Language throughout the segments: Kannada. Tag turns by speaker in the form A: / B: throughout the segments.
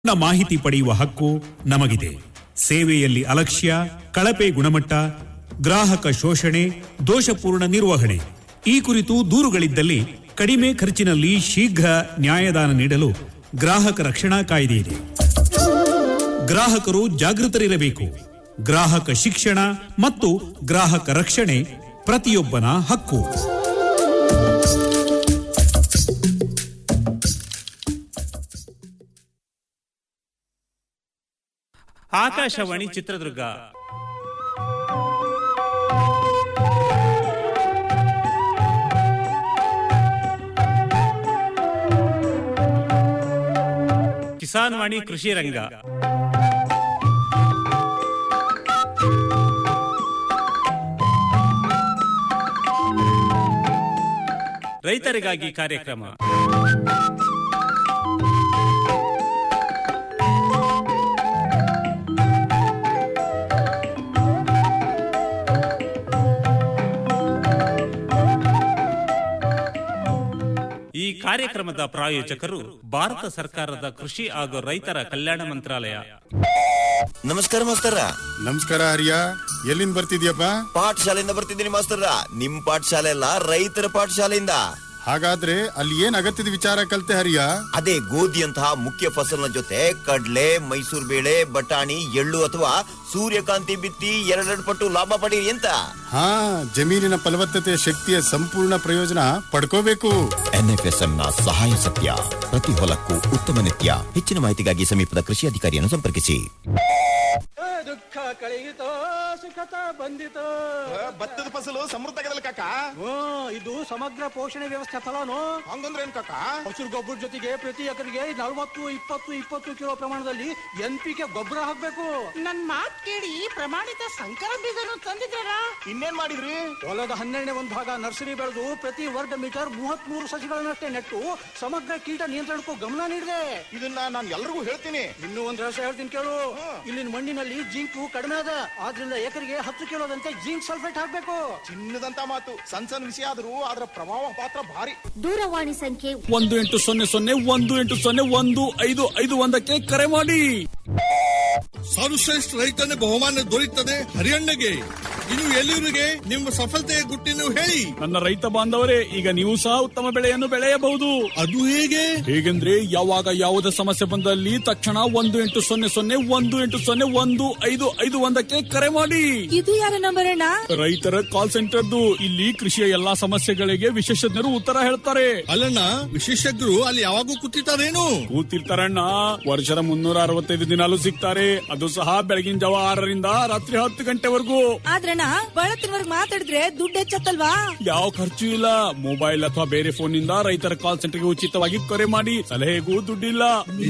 A: ನ ಮಾಹಿತಿ ಪಡೆಯುವ ಹಕ್ಕು ನಮಗಿದೆ ಸೇವೆಯಲ್ಲಿ ಅಲಕ್ಷ್ಯ ಕಳಪೆ ಗುಣಮಟ್ಟ ಗ್ರಾಹಕ ಶೋಷಣೆ ದೋಷಪೂರ್ಣ ನಿರ್ವಹಣೆ ಈ ಕುರಿತು ದೂರುಗಳಿದ್ದಲ್ಲಿ ಕಡಿಮೆ ಖರ್ಚಿನಲ್ಲಿ ಶೀಘ್ರ ನ್ಯಾಯದಾನ ನೀಡಲು ಗ್ರಾಹಕ ರಕ್ಷಣಾ ಕಾಯ್ದೆ ಇದೆ ಗ್ರಾಹಕರು ಜಾಗೃತರಿರಬೇಕು ಗ್ರಾಹಕ ಶಿಕ್ಷಣ ಮತ್ತು ಗ್ರಾಹಕ ರಕ್ಷಣೆ ಪ್ರತಿಯೊಬ್ಬನ ಹಕ್ಕು
B: ಆಕಾಶವಾಣಿ ಚಿತ್ರದುರ್ಗ ಕಿಸಾನ್ ವಾಣಿ ಕೃಷಿ ರಂಗ ರೈತರಿಗಾಗಿ ಕಾರ್ಯಕ್ರಮ ಈ ಕಾರ್ಯಕ್ರಮದ ಪ್ರಾಯೋಜಕರು ಭಾರತ ಸರ್ಕಾರದ ಕೃಷಿ ಹಾಗೂ ರೈತರ ಕಲ್ಯಾಣ ಮಂತ್ರಾಲಯ
C: ನಮಸ್ಕಾರ ಮಾಸ್ತರ
D: ನಮಸ್ಕಾರ ಹರಿಯ ಎಲ್ಲಿಂದ ಬರ್ತಿದ್ಯಪ್ಪ
C: ಪಾಠಶಾಲೆಯಿಂದ ಬರ್ತಿದ್ದೀನಿ ಮಾಸ್ತರ ನಿಮ್ ಪಾಠಶಾಲೆ ಅಲ್ಲ ರೈತರ ಪಾಠಶಾಲೆಯಿಂದ
D: ಹಾಗಾದ್ರೆ ಅಲ್ಲಿ ಏನ್ ಅಗತ್ಯದ ವಿಚಾರ ಕಲ್ತೆ ಹರಿಯ
C: ಅದೇ ಗೋಧಿಯಂತಹ ಮುಖ್ಯ ಫಸಲಿನ ಜೊತೆ ಕಡ್ಲೆ ಮೈಸೂರು ಬೇಳೆ ಬಟಾಣಿ ಎಳ್ಳು ಅಥವಾ ಸೂರ್ಯಕಾಂತಿ ಬಿತ್ತಿ ಎರಡೆರಡು ಪಟ್ಟು ಲಾಭ ಪಡೀರಿ ಅಂತ
D: ಹಾ ಜಮೀನಿನ ಫಲವತ್ತತೆ ಶಕ್ತಿಯ ಸಂಪೂರ್ಣ ಪ್ರಯೋಜನ ಪಡ್ಕೋಬೇಕು
C: ಎನ್ಎಫ್ಎಸ್ಎಂ ನ ಸಹಾಯ ಸತ್ಯ ಪ್ರತಿ ಹೊಲಕ್ಕೂ ಉತ್ತಮ ನಿತ್ಯ ಹೆಚ್ಚಿನ ಮಾಹಿತಿಗಾಗಿ ಸಮೀಪದ ಕೃಷಿ ಅಧಿಕಾರಿಯನ್ನು ಸಂಪರ್ಕಿಸಿ
E: ದುಃಖ ಕಳೆಯಿತೋ ಸುಖತ ಬಂದಿತೋ
F: ಭತ್ತದ ಫಸಲು ಸಮೃದ್ಧ ಆಗದಲ್ಲ ಕಾಕ
E: ಓ ಇದು ಸಮಗ್ರ ಪೋಷಣೆ ವ್ಯವಸ್ಥೆ ಫಲನು
F: ಹಂಗಂದ್ರೆ ಏನ್ ಕಾಕ
E: ಹಸಿರು ಗೊಬ್ಬರ ಜೊತೆಗೆ ಪ್ರತಿ ಎಕರೆಗೆ ನಲವತ್ತು ಇಪ್ಪತ್ತು ಇಪ್ಪತ್ತು ಕಿಲೋ ಪ್ರಮಾಣದಲ್ಲಿ ಎನ್ ಪಿ ಕೆ ಗೊಬ್ಬರ ಹಾಕ್ಬೇಕು
G: ನನ್ ಮಾತ್ ಕೇಳಿ ಪ್ರಮಾಣಿತ ಸಂಕರ ಬೀಜನು ತಂದಿದ್ದಾರಾ
F: ಇನ್ನೇನ್ ಮಾಡಿದ್ರಿ
E: ಹೊಲದ ಹನ್ನೆರಡನೇ ಒಂದು ಭಾಗ ನರ್ಸರಿ ಬೆಳೆದು ಪ್ರತಿ ವರ್ಗ ಮೀಟರ್ ಮೂವತ್ತ್ ಮೂರು ಸಸಿಗಳನ್ನಷ್ಟೇ ನೆಟ್ಟು ಸಮಗ್ರ ಕೀಟ ನಿಯಂತ್ರಣಕ್ಕೂ ಗಮನ ನೀಡಿದೆ
F: ಇದನ್ನ ನಾನು ಎಲ್ರಿಗೂ ಹೇಳ್ತೀನಿ
E: ಇನ್ನೂ ಒಂದ್ ರಹಸ್ಯ ಹೇಳ್ತೀನಿ ಕೇಳು ಇಲ್ಲಿನ ಮಣ್ಣಿನಲ್ಲಿ ಜಿಂಕು ಕಡಿಮೆ ಅದ ಆದ್ರಿಂದ ಎಕರೆಗೆ ಹತ್ತು ಕಿಲೋದಂತೆ ಜಿಂಕ್ ಸಲ್ಫೇಟ್ ಹಾಕ್ಬೇಕು
F: ಚಿನ್ನದಂತ ಮಾತು ಸಣ್ಣ ಸಣ್ಣ ವಿಷಯ ಆದ್ರೂ ಅದರ ಪ್ರಭಾವ ಪಾತ್ರ ಭಾರಿ
H: ದೂರವಾಣಿ ಸಂಖ್ಯೆ
I: ಒಂದು ಎಂಟು ಸೊನ್ನೆ ಸೊನ್ನೆ ಒಂದು ಎಂಟು ಸೊನ್ನೆ ಒಂದು ಐದು ಐದು ಒಂದಕ್ಕೆ ಕರೆ ಮಾಡಿ
J: ಸರ್ವಶ್ರೇಷ್ಠ ರೈತನ ಬಹುಮಾನ ದೊರೆಯುತ್ತದೆ ಹರಿಯಣ್ಣಗೆ ಇನ್ನು ಎಲ್ಲಿವರಿಗೆ ನಿಮ್ಮ ಸಫಲತೆಯ ಗುಟ್ಟಿನ ಹೇಳಿ
I: ನನ್ನ ರೈತ ಬಾಂಧವರೇ ಈಗ ನೀವು ಸಹ ಉತ್ತಮ ಬೆಳೆಯನ್ನು ಬೆಳೆಯಬಹುದು
J: ಅದು ಹೇಗೆ
I: ಹೇಗೆಂದ್ರೆ ಯಾವಾಗ ಯಾವುದೇ ಸಮಸ್ಯೆ ಬಂದಲ್ಲಿ ತಕ್ಷಣ ಒಂದು ಎಂಟು ಸೊನ್ನೆ ಸೊನ್ನೆ ಒಂದು ಎಂಟು ಸೊನ್ನೆ ಒಂದು ಐದು ಐದು ಒಂದಕ್ಕೆ ಕರೆ ಮಾಡಿ
G: ಇದು ಯಾರ ನಂಬರ್ ಅಣ್ಣ
I: ರೈತರ ಕಾಲ್ ಸೆಂಟರ್ದು ಇಲ್ಲಿ ಕೃಷಿಯ ಎಲ್ಲಾ ಸಮಸ್ಯೆಗಳಿಗೆ ವಿಶೇಷಜ್ಞರು ಉತ್ತರ ಹೇಳ್ತಾರೆ
J: ಅಲ್ಲಣ್ಣ ವಿಶೇಷಜ್ಞರು ಅಲ್ಲಿ ಯಾವಾಗೂ ಕೂತಿರ್ತಾರೇನು
I: ಕೂತಿರ್ತಾರಣ್ಣ ವರ್ಷದ ಮುನ್ನೂರ ಅರವತ್ತೈದು ದಿನಾಲು ಸಿಗ್ತಾರೆ ಅದು ಸಹ ಬೆಳಗಿನ ಜಾವ ಆರರಿಂದ ರಾತ್ರಿ ಹತ್ತು ಗಂಟೆವರೆಗೂ
G: ಆದ್ರಣ್ಣ ಬಳತ್ತಿನವರ್ಗ್ ಮಾತಾಡಿದ್ರೆ ದುಡ್ಡು ಹೆಚ್ಚತ್ತಲ್ವಾ
I: ಯಾವ ಖರ್ಚು ಇಲ್ಲ ಮೊಬೈಲ್ ಅಥವಾ ಬೇರೆ ಫೋನ್ ನಿಂದ ರೈತರ ಕಾಲ್ ಸೆಂಟರ್ಗೆ ಉಚಿತವಾಗಿ ಕರೆ ಮಾಡಿ ಸಲಹೆಗೂ ದುಡ್ಡಿಲ್ಲ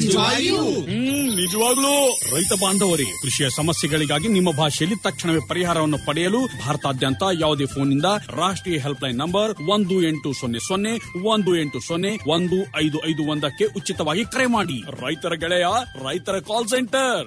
I: ಹ್ಮ್ ನಿಜವಾಗ್ಲೂ ರೈತ ಬಾಂಧವರೇ ಕೃಷಿಯ ಸಮಸ್ಯೆಗಳಿಗಾಗಿ ನಿಮ್ಮ ಭಾಷೆಯಲ್ಲಿ ತಕ್ಷಣವೇ ಪರಿಹಾರವನ್ನು ಪಡೆಯಲು ಭಾರತಾದ್ಯಂತ ಯಾವುದೇ ಫೋನ್ನಿಂದ ರಾಷ್ಟ್ರೀಯ ಹೆಲ್ಪ್ ಲೈನ್ ನಂಬರ್ ಒಂದು ಎಂಟು ಸೊನ್ನೆ ಸೊನ್ನೆ ಒಂದು ಎಂಟು ಸೊನ್ನೆ ಒಂದು ಐದು ಐದು ಒಂದಕ್ಕೆ ಉಚಿತವಾಗಿ ಕರೆ ಮಾಡಿ ರೈತರ ಗೆಳೆಯ ರೈತರ ಕಾಲ್ ಸೆಂಟರ್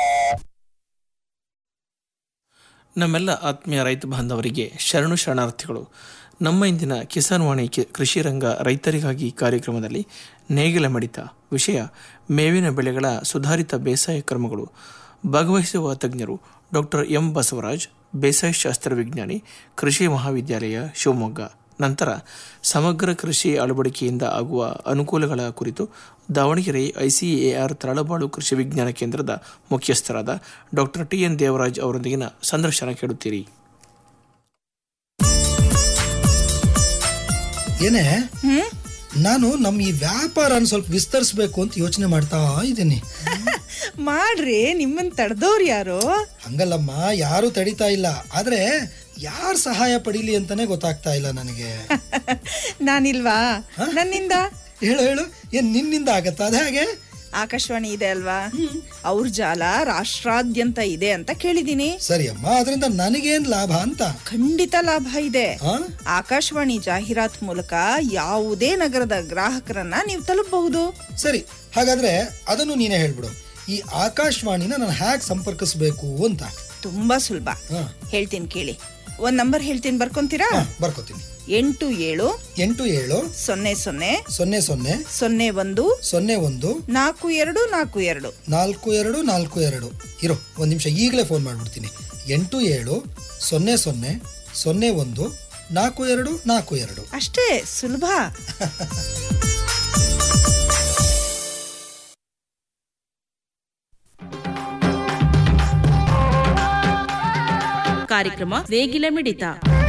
K: ನಮ್ಮೆಲ್ಲ ಆತ್ಮೀಯ ರೈತ ಬಾಂಧವರಿಗೆ ಶರಣು ಶರಣಾರ್ಥಿಗಳು ನಮ್ಮ ಇಂದಿನ ಕಿಸಾನ್ ವಾಣಿ ಕಿ- ಕೃಷಿ ರಂಗ ರೈತರಿಗಾಗಿ ಕಾರ್ಯಕ್ರಮದಲ್ಲಿ ನೇಗಿಲ ಮಿಡಿತ ವಿಷಯ ಮೇವಿನ ಬೆಳೆಗಳ ಸುಧಾರಿತ ಬೇಸಾಯ ಕ್ರಮಗಳು ಭಾಗವಹಿಸುವ ತಜ್ಞರು ಡಾಕ್ಟರ್ ಎಂ ಬಸವರಾಜ್ ಬೇಸಾಯ ಶಾಸ್ತ್ರ ವಿಜ್ಞಾನಿ ಕೃಷಿ ಮಹಾವಿದ್ಯಾಲಯ ಶಿವಮೊಗ್ಗ ನಂತರ ಸಮಗ್ರ ಕೃಷಿ ಅಳವಡಿಕೆಯಿಂದ ಆಗುವ ಅನುಕೂಲಗಳ ಕುರಿತು ದಾವಣಗೆರೆ ಐಸಿಎಆರ್ ತರಳಬಾಳು ಕೃಷಿ ವಿಜ್ಞಾನ ಕೇಂದ್ರದ ಮುಖ್ಯಸ್ಥರಾದ ಡಾಕ್ಟರ್ ಟಿ ಎನ್ ದೇವರಾಜ್ ಅವರೊಂದಿಗಿನ ಸಂದರ್ಶನ ಕೇಳುತ್ತೀರಿ
L: ಏನೇ ನಾನು ನಮ್ಮ ಈ ವ್ಯಾಪಾರನ ಸ್ವಲ್ಪ ವಿಸ್ತರಿಸ್ಬೇಕು ಅಂತ ಯೋಚನೆ ಮಾಡ್ತಾ ಇದ್ದೀನಿ
G: ಮಾಡ್ರಿ ನಿಮ್ಮನ್ ತಡೆದವ್ರು ಯಾರು
L: ಹಂಗಲ್ಲಮ್ಮ ಯಾರು ತಡಿತಾ ಇಲ್ಲ ಆದ್ರೆ ಯಾರ ಸಹಾಯ ಪಡೀಲಿ ಅಂತಾನೆ ಗೊತ್ತಾಗ್ತಾ ಇಲ್ಲ ನನಗೆ
G: ನಾನಿಲ್ವಾ ನನ್ನಿಂದ
L: ಹೇಳು ಹೇಳು ಏನ್ ನಿನ್ನಿಂದ ಆಗತ್ತಾ ಅದ ಹಾಗೆ
G: ಆಕಾಶವಾಣಿ ಇದೆ ಅಲ್ವಾ ಅವ್ರ ಜಾಲ ರಾಷ್ಟ್ರಾದ್ಯಂತ ಇದೆ ಅಂತ ಕೇಳಿದೀನಿ
L: ಸರಿ ಅಮ್ಮ ಅದರಿಂದ ನನಗೇನ್ ಲಾಭ ಅಂತ
G: ಖಂಡಿತ ಲಾಭ ಇದೆ
L: ಆ?
G: ಆಕಾಶವಾಣಿ ಜಾಹೀರಾತ್ ಮೂಲಕ ಯಾವುದೇ ನಗರದ ಗ್ರಾಹಕರನ್ನ ನೀವು ತಲುಪಬಹುದು
L: ಸರಿ ಹಾಗಾದ್ರೆ ಅದನ್ನು ನೀನೇ ಹೇಳ್ಬಿಡು ಈ ಆಕಾಶವಾಣಿನ ನಾನು ಹ್ಯಾಕ್ ಸಂಪರ್ಕಿಸ್ಬೇಕು ಅಂತ
G: ತುಂಬಾ ಸುಲಭ
L: ಹಾ.
G: ಹೇಳ್ತೀನಿ ಕೇಳಿ ಒಂದ್ ನಂಬರ್ ಹೇಳ್ತೀನಿ ಬರ್ಕೊಂತೀರಾ
L: ಬರ್ಕೋತೀನಿ
G: ಎಂಟು ಏಳು
L: ಎಂಟು ಏಳು
G: ಸೊನ್ನೆ ಸೊನ್ನೆ
L: ಸೊನ್ನೆ ಸೊನ್ನೆ
G: ಸೊನ್ನೆ ಒಂದು
L: ಸೊನ್ನೆ ಒಂದು
G: ನಾಲ್ಕು ಎರಡು ನಾಲ್ಕು ಎರಡು
L: ನಾಲ್ಕು ಎರಡು ನಾಲ್ಕು ಎರಡು ಇರೋ ಒಂದು ನಿಮಿಷ ಈಗಲೇ ಫೋನ್ ಮಾಡಿಬಿಡ್ತೀನಿ ಎಂಟು ಏಳು ಸೊನ್ನೆ ಸೊನ್ನೆ ಸೊನ್ನೆ ಒಂದು ನಾಲ್ಕು ಎರಡು ನಾಲ್ಕು ಎರಡು
G: ಅಷ್ಟೇ ಸುಲಭ
H: ಕಾರ್ಯಕ್ರಮ ನೇಗಿಲ ಮಿಡಿತ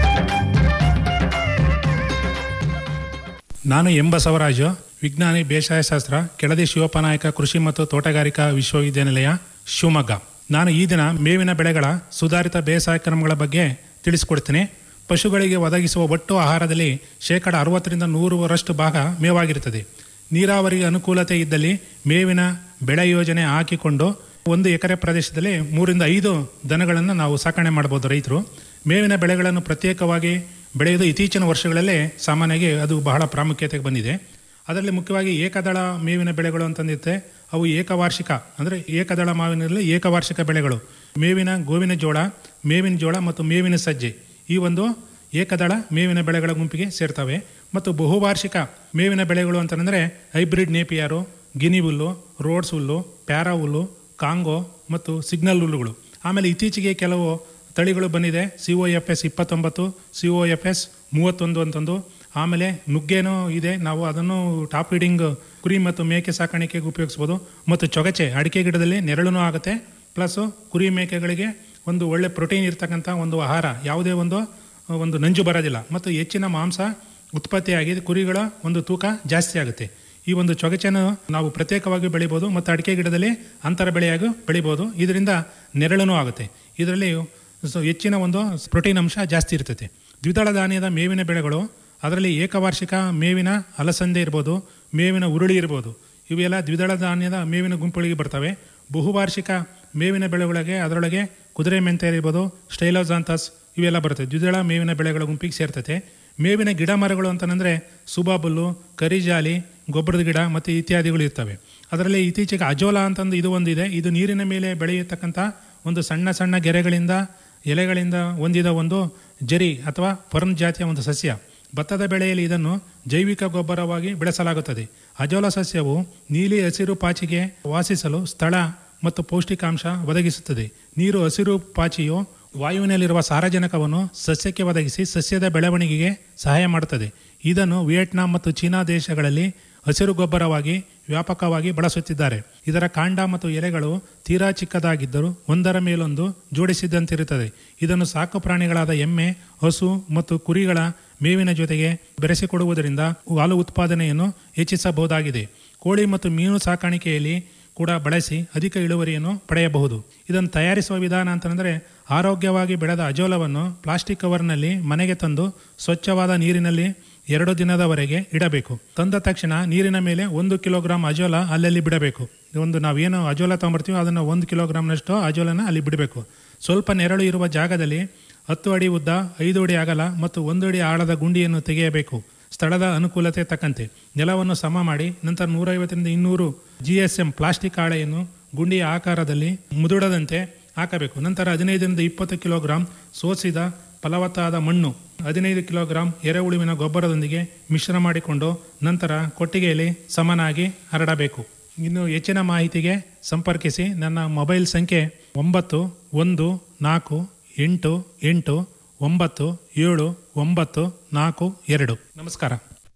M: ನಾನು ಎಂ ಬಸವರಾಜು ವಿಜ್ಞಾನಿ ಬೇಸಾಯ ಶಾಸ್ತ್ರ ಕೆಳದಿ ಶಿವಪ್ಪನಾಯಕ ಕೃಷಿ ಮತ್ತು ತೋಟಗಾರಿಕಾ ವಿಶ್ವವಿದ್ಯಾನಿಲಯ ಶಿವಮೊಗ್ಗ ನಾನು ಈ ದಿನ ಮೇವಿನ ಬೆಳೆಗಳ ಸುಧಾರಿತ ಬೇಸಾಯ ಕ್ರಮಗಳ ಬಗ್ಗೆ ತಿಳಿಸಿಕೊಡ್ತೀನಿ ಪಶುಗಳಿಗೆ ಒದಗಿಸುವ ಒಟ್ಟು ಆಹಾರದಲ್ಲಿ ಶೇಕಡ ಅರವತ್ತರಿಂದ ನೂರರಷ್ಟು ಭಾಗ ಮೇವಾಗಿರುತ್ತದೆ ನೀರಾವರಿಗೆ ಅನುಕೂಲತೆ ಇದ್ದಲ್ಲಿ ಮೇವಿನ ಬೆಳೆ ಯೋಜನೆ ಹಾಕಿಕೊಂಡು ಒಂದು ಎಕರೆ ಪ್ರದೇಶದಲ್ಲಿ ಮೂರಿಂದ ಐದು ದನಗಳನ್ನು ನಾವು ಸಾಕಣೆ ಮಾಡಬಹುದು ರೈತರು ಮೇವಿನ ಬೆಳೆಗಳನ್ನು ಪ್ರತ್ಯೇಕವಾಗಿ ಬೆಳೆಯುವುದು ಇತ್ತೀಚಿನ ವರ್ಷಗಳಲ್ಲೇ ಸಾಮಾನ್ಯವಾಗಿ ಅದು ಬಹಳ ಪ್ರಾಮುಖ್ಯತೆಗೆ ಬಂದಿದೆ ಅದರಲ್ಲಿ ಮುಖ್ಯವಾಗಿ ಏಕದಳ ಮೇವಿನ ಬೆಳೆಗಳು ಅಂತಂದಿರುತ್ತೆ ಅವು ಏಕವಾರ್ಷಿಕ ಅಂದರೆ ಏಕದಳ ಮಾವಿನಲ್ಲಿ ಏಕವಾರ್ಷಿಕ ಬೆಳೆಗಳು ಮೇವಿನ ಗೋವಿನ ಜೋಳ ಮೇವಿನ ಜೋಳ ಮತ್ತು ಮೇವಿನ ಸಜ್ಜೆ ಈ ಒಂದು ಏಕದಳ ಮೇವಿನ ಬೆಳೆಗಳ ಗುಂಪಿಗೆ ಸೇರ್ತವೆ ಮತ್ತು ಬಹುವಾರ್ಷಿಕ ಮೇವಿನ ಬೆಳೆಗಳು ಅಂತಂದರೆ ಹೈಬ್ರಿಡ್ ನೇಪಿಯಾರು ಗಿನಿ ಹುಲ್ಲು ರೋಡ್ಸ್ ಹುಲ್ಲು ಪ್ಯಾರಾ ಹುಲ್ಲು ಕಾಂಗೋ ಮತ್ತು ಸಿಗ್ನಲ್ ಹುಲ್ಲುಗಳು ಆಮೇಲೆ ಇತ್ತೀಚೆಗೆ ಕೆಲವು ತಳಿಗಳು ಬಂದಿದೆ ಸಿ ಒ ಎಫ್ ಎಸ್ ಇಪ್ಪತ್ತೊಂಬತ್ತು ಸಿ ಒ ಎಫ್ ಎಸ್ ಮೂವತ್ತೊಂದು ಅಂತಂದು ಆಮೇಲೆ ನುಗ್ಗೇನೋ ಇದೆ ನಾವು ಅದನ್ನು ಟಾಪ್ ಫೀಡಿಂಗ್ ಕುರಿ ಮತ್ತು ಮೇಕೆ ಸಾಕಾಣಿಕೆಗೆ ಉಪಯೋಗಿಸ್ಬೋದು ಮತ್ತು ಚೊಗಚೆ ಅಡಿಕೆ ಗಿಡದಲ್ಲಿ ನೆರಳು ಆಗುತ್ತೆ ಪ್ಲಸ್ಸು ಕುರಿ ಮೇಕೆಗಳಿಗೆ ಒಂದು ಒಳ್ಳೆ ಪ್ರೋಟೀನ್ ಇರ್ತಕ್ಕಂಥ ಒಂದು ಆಹಾರ ಯಾವುದೇ ಒಂದು ಒಂದು ನಂಜು ಬರೋದಿಲ್ಲ ಮತ್ತು ಹೆಚ್ಚಿನ ಮಾಂಸ ಉತ್ಪತ್ತಿಯಾಗಿ ಕುರಿಗಳ ಒಂದು ತೂಕ ಜಾಸ್ತಿ ಆಗುತ್ತೆ ಈ ಒಂದು ಚೊಗಚೆಯನ್ನು ನಾವು ಪ್ರತ್ಯೇಕವಾಗಿ ಬೆಳಿಬೋದು ಮತ್ತು ಅಡಿಕೆ ಗಿಡದಲ್ಲಿ ಅಂತರ ಬೆಳೆಯಾಗಿ ಬೆಳಿಬೋದು ಇದರಿಂದ ನೆರಳೂ ಆಗುತ್ತೆ ಇದರಲ್ಲಿ ಸೊ ಹೆಚ್ಚಿನ ಒಂದು ಪ್ರೋಟೀನ್ ಅಂಶ ಜಾಸ್ತಿ ಇರ್ತೈತೆ ದ್ವಿದಳ ಧಾನ್ಯದ ಮೇವಿನ ಬೆಳೆಗಳು ಅದರಲ್ಲಿ ಏಕವಾರ್ಷಿಕ ಮೇವಿನ ಅಲಸಂದೆ ಇರ್ಬೋದು ಮೇವಿನ ಉರುಳಿ ಇರ್ಬೋದು ಇವೆಲ್ಲ ದ್ವಿದಳ ಧಾನ್ಯದ ಮೇವಿನ ಗುಂಪುಗಳಿಗೆ ಬರ್ತವೆ ಬಹುವಾರ್ಷಿಕ ಮೇವಿನ ಬೆಳೆಗಳಿಗೆ ಅದರೊಳಗೆ ಕುದುರೆ ಮೆಂತೆ ಇರ್ಬೋದು ಸ್ಟೈಲೋಜಾಂತಸ್ ಇವೆಲ್ಲ ಬರುತ್ತೆ ದ್ವಿದಳ ಮೇವಿನ ಬೆಳೆಗಳ ಗುಂಪಿಗೆ ಸೇರ್ತೈತೆ ಮೇವಿನ ಗಿಡ ಮರಗಳು ಅಂತಂದರೆ ಸುಬಾಬುಲ್ಲು ಕರಿಜಾಲಿ ಗೊಬ್ಬರದ ಗಿಡ ಮತ್ತು ಇತ್ಯಾದಿಗಳು ಇರ್ತವೆ ಅದರಲ್ಲಿ ಇತ್ತೀಚೆಗೆ ಅಜೋಲ ಅಂತಂದು ಇದು ಒಂದಿದೆ ಇದು ನೀರಿನ ಮೇಲೆ ಬೆಳೆಯತಕ್ಕಂಥ ಒಂದು ಸಣ್ಣ ಸಣ್ಣ ಗೆರೆಗಳಿಂದ ಎಲೆಗಳಿಂದ ಹೊಂದಿದ ಒಂದು ಜರಿ ಅಥವಾ ಫರ್ನ್ ಜಾತಿಯ ಒಂದು ಸಸ್ಯ ಭತ್ತದ ಬೆಳೆಯಲ್ಲಿ ಇದನ್ನು ಜೈವಿಕ ಗೊಬ್ಬರವಾಗಿ ಬೆಳೆಸಲಾಗುತ್ತದೆ ಅಜೋಲ ಸಸ್ಯವು ನೀಲಿ ಹಸಿರು ಪಾಚಿಗೆ ವಾಸಿಸಲು ಸ್ಥಳ ಮತ್ತು ಪೌಷ್ಟಿಕಾಂಶ ಒದಗಿಸುತ್ತದೆ ನೀರು ಹಸಿರು ಪಾಚಿಯು ವಾಯುವಿನಲ್ಲಿರುವ ಸಾರಜನಕವನ್ನು ಸಸ್ಯಕ್ಕೆ ಒದಗಿಸಿ ಸಸ್ಯದ ಬೆಳವಣಿಗೆಗೆ ಸಹಾಯ ಮಾಡುತ್ತದೆ ಇದನ್ನು ವಿಯೆಟ್ನಾಂ ಮತ್ತು ಚೀನಾ ದೇಶಗಳಲ್ಲಿ ಹಸಿರು ಗೊಬ್ಬರವಾಗಿ ವ್ಯಾಪಕವಾಗಿ ಬಳಸುತ್ತಿದ್ದಾರೆ ಇದರ ಕಾಂಡ ಮತ್ತು ಎಲೆಗಳು ತೀರಾ ಚಿಕ್ಕದಾಗಿದ್ದರೂ ಒಂದರ ಮೇಲೊಂದು ಜೋಡಿಸಿದಂತಿರುತ್ತದೆ ಇದನ್ನು ಸಾಕು ಪ್ರಾಣಿಗಳಾದ ಎಮ್ಮೆ ಹಸು ಮತ್ತು ಕುರಿಗಳ ಮೇವಿನ ಜೊತೆಗೆ ಬೆರೆಸಿಕೊಡುವುದರಿಂದ ಹಾಲು ಉತ್ಪಾದನೆಯನ್ನು ಹೆಚ್ಚಿಸಬಹುದಾಗಿದೆ ಕೋಳಿ ಮತ್ತು ಮೀನು ಸಾಕಾಣಿಕೆಯಲ್ಲಿ ಕೂಡ ಬಳಸಿ ಅಧಿಕ ಇಳುವರಿಯನ್ನು ಪಡೆಯಬಹುದು ಇದನ್ನು ತಯಾರಿಸುವ ವಿಧಾನ ಅಂತಂದರೆ ಆರೋಗ್ಯವಾಗಿ ಬೆಳೆದ ಅಜೋಲವನ್ನು ಪ್ಲಾಸ್ಟಿಕ್ ಕವರ್ನಲ್ಲಿ ಮನೆಗೆ ತಂದು ಸ್ವಚ್ಛವಾದ ನೀರಿನಲ್ಲಿ ಎರಡು ದಿನದವರೆಗೆ ಇಡಬೇಕು ತಂದ ತಕ್ಷಣ ನೀರಿನ ಮೇಲೆ ಒಂದು ಕಿಲೋಗ್ರಾಂ ಅಜೋಲ ಅಲ್ಲಲ್ಲಿ ಬಿಡಬೇಕು ಒಂದು ನಾವೇನು ಅಜೋಲ ತೊಗೊಂಬರ್ತೀವೋ ಅದನ್ನು ಒಂದು ಕಿಲೋಗ್ರಾಮ್ನಷ್ಟು ಅಜೋಲನ ಅಲ್ಲಿ ಬಿಡಬೇಕು ಸ್ವಲ್ಪ ನೆರಳು ಇರುವ ಜಾಗದಲ್ಲಿ ಹತ್ತು ಅಡಿ ಉದ್ದ ಐದು ಅಡಿ ಅಗಲ ಮತ್ತು ಒಂದು ಅಡಿ ಆಳದ ಗುಂಡಿಯನ್ನು ತೆಗೆಯಬೇಕು ಸ್ಥಳದ ಅನುಕೂಲತೆ ತಕ್ಕಂತೆ ನೆಲವನ್ನು ಸಮ ಮಾಡಿ ನಂತರ ನೂರೈವತ್ತರಿಂದ ಇನ್ನೂರು ಜಿ ಎಸ್ ಎಂ ಪ್ಲಾಸ್ಟಿಕ್ ಹಾಳೆಯನ್ನು ಗುಂಡಿಯ ಆಕಾರದಲ್ಲಿ ಮುದುಡದಂತೆ ಹಾಕಬೇಕು ನಂತರ ಹದಿನೈದರಿಂದ ಇಪ್ಪತ್ತು ಕಿಲೋಗ್ರಾಂ ಸೋಸಿದ ಫಲವತ್ತಾದ ಮಣ್ಣು ಹದಿನೈದು ಕಿಲೋಗ್ರಾಂ ಎರೆಹುಳುವಿನ ಗೊಬ್ಬರದೊಂದಿಗೆ ಮಿಶ್ರ ಮಾಡಿಕೊಂಡು ನಂತರ ಕೊಟ್ಟಿಗೆಯಲ್ಲಿ ಸಮನಾಗಿ ಹರಡಬೇಕು ಇನ್ನು ಹೆಚ್ಚಿನ ಮಾಹಿತಿಗೆ ಸಂಪರ್ಕಿಸಿ ನನ್ನ ಮೊಬೈಲ್ ಸಂಖ್ಯೆ ಒಂಬತ್ತು ಒಂದು ನಾಲ್ಕು ಎಂಟು ಎಂಟು ಒಂಬತ್ತು ಏಳು ಒಂಬತ್ತು ನಾಲ್ಕು ಎರಡು ನಮಸ್ಕಾರ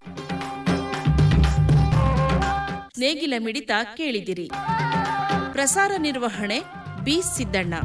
H: ನೇಗಿಲ ಮಿಡಿತ ಕೇಳಿದಿರಿ ಪ್ರಸಾರ ನಿರ್ವಹಣೆ ಬಿ ಸಿದ್ದಣ್ಣ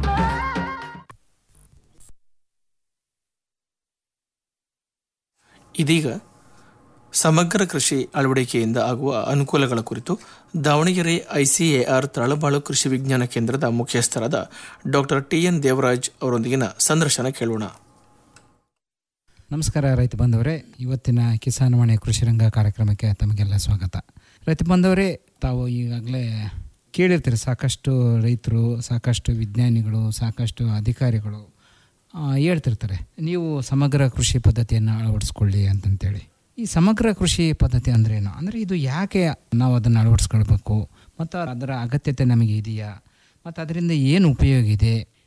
K: ಇದೀಗ ಸಮಗ್ರ ಕೃಷಿ ಅಳವಡಿಕೆಯಿಂದ ಆಗುವ ಅನುಕೂಲಗಳ ಕುರಿತು ದಾವಣಗೆರೆ ಐಸಿಎಆರ್ ತಳಬಾಳು ಕೃಷಿ ವಿಜ್ಞಾನ ಕೇಂದ್ರದ ಮುಖ್ಯಸ್ಥರಾದ ಡಾಕ್ಟರ್ ಟಿ ಎನ್ ದೇವರಾಜ್ ಅವರೊಂದಿಗಿನ ಸಂದರ್ಶನ ಕೇಳೋಣ
N: ನಮಸ್ಕಾರ ರೈತ ಬಂಧವರೇ ಇವತ್ತಿನ ಕಿಸಾನ್ ವಾಣಿ ಕೃಷಿ ರಂಗ ಕಾರ್ಯಕ್ರಮಕ್ಕೆ ತಮಗೆಲ್ಲ ಸ್ವಾಗತ ರೈತ ಬಂಧವರೇ ತಾವು ಈಗಾಗಲೇ ಕೇಳಿರ್ತೀರಿ ಸಾಕಷ್ಟು ರೈತರು ಸಾಕಷ್ಟು ವಿಜ್ಞಾನಿಗಳು ಸಾಕಷ್ಟು ಅಧಿಕಾರಿಗಳು ಆ, ಹೇಳ್ತಿರ್ತಾರೆ ನೀವು ಸಮಗ್ರ ಕೃಷಿ ಪದ್ಧತಿಯನ್ನು ಅಳವಡಿಸ್ಕೊಳ್ಳಿ ಅಂತಂತೇಳಿ ಈ ಸಮಗ್ರ ಕೃಷಿ ಪದ್ಧತಿ ಅಂದ್ರೇನು ಅಂದರೆ ಇದು ಯಾಕೆ ನಾವು ಅದನ್ನು ಅಳವಡಿಸ್ಕೊಳ್ಬೇಕು ಮತ್ತು ಅದರ ಅಗತ್ಯತೆ ನಮಗೆ ಇದೆಯಾ ಮತ್ತು ಅದರಿಂದ ಏನು ಉಪಯೋಗ ಇದೆ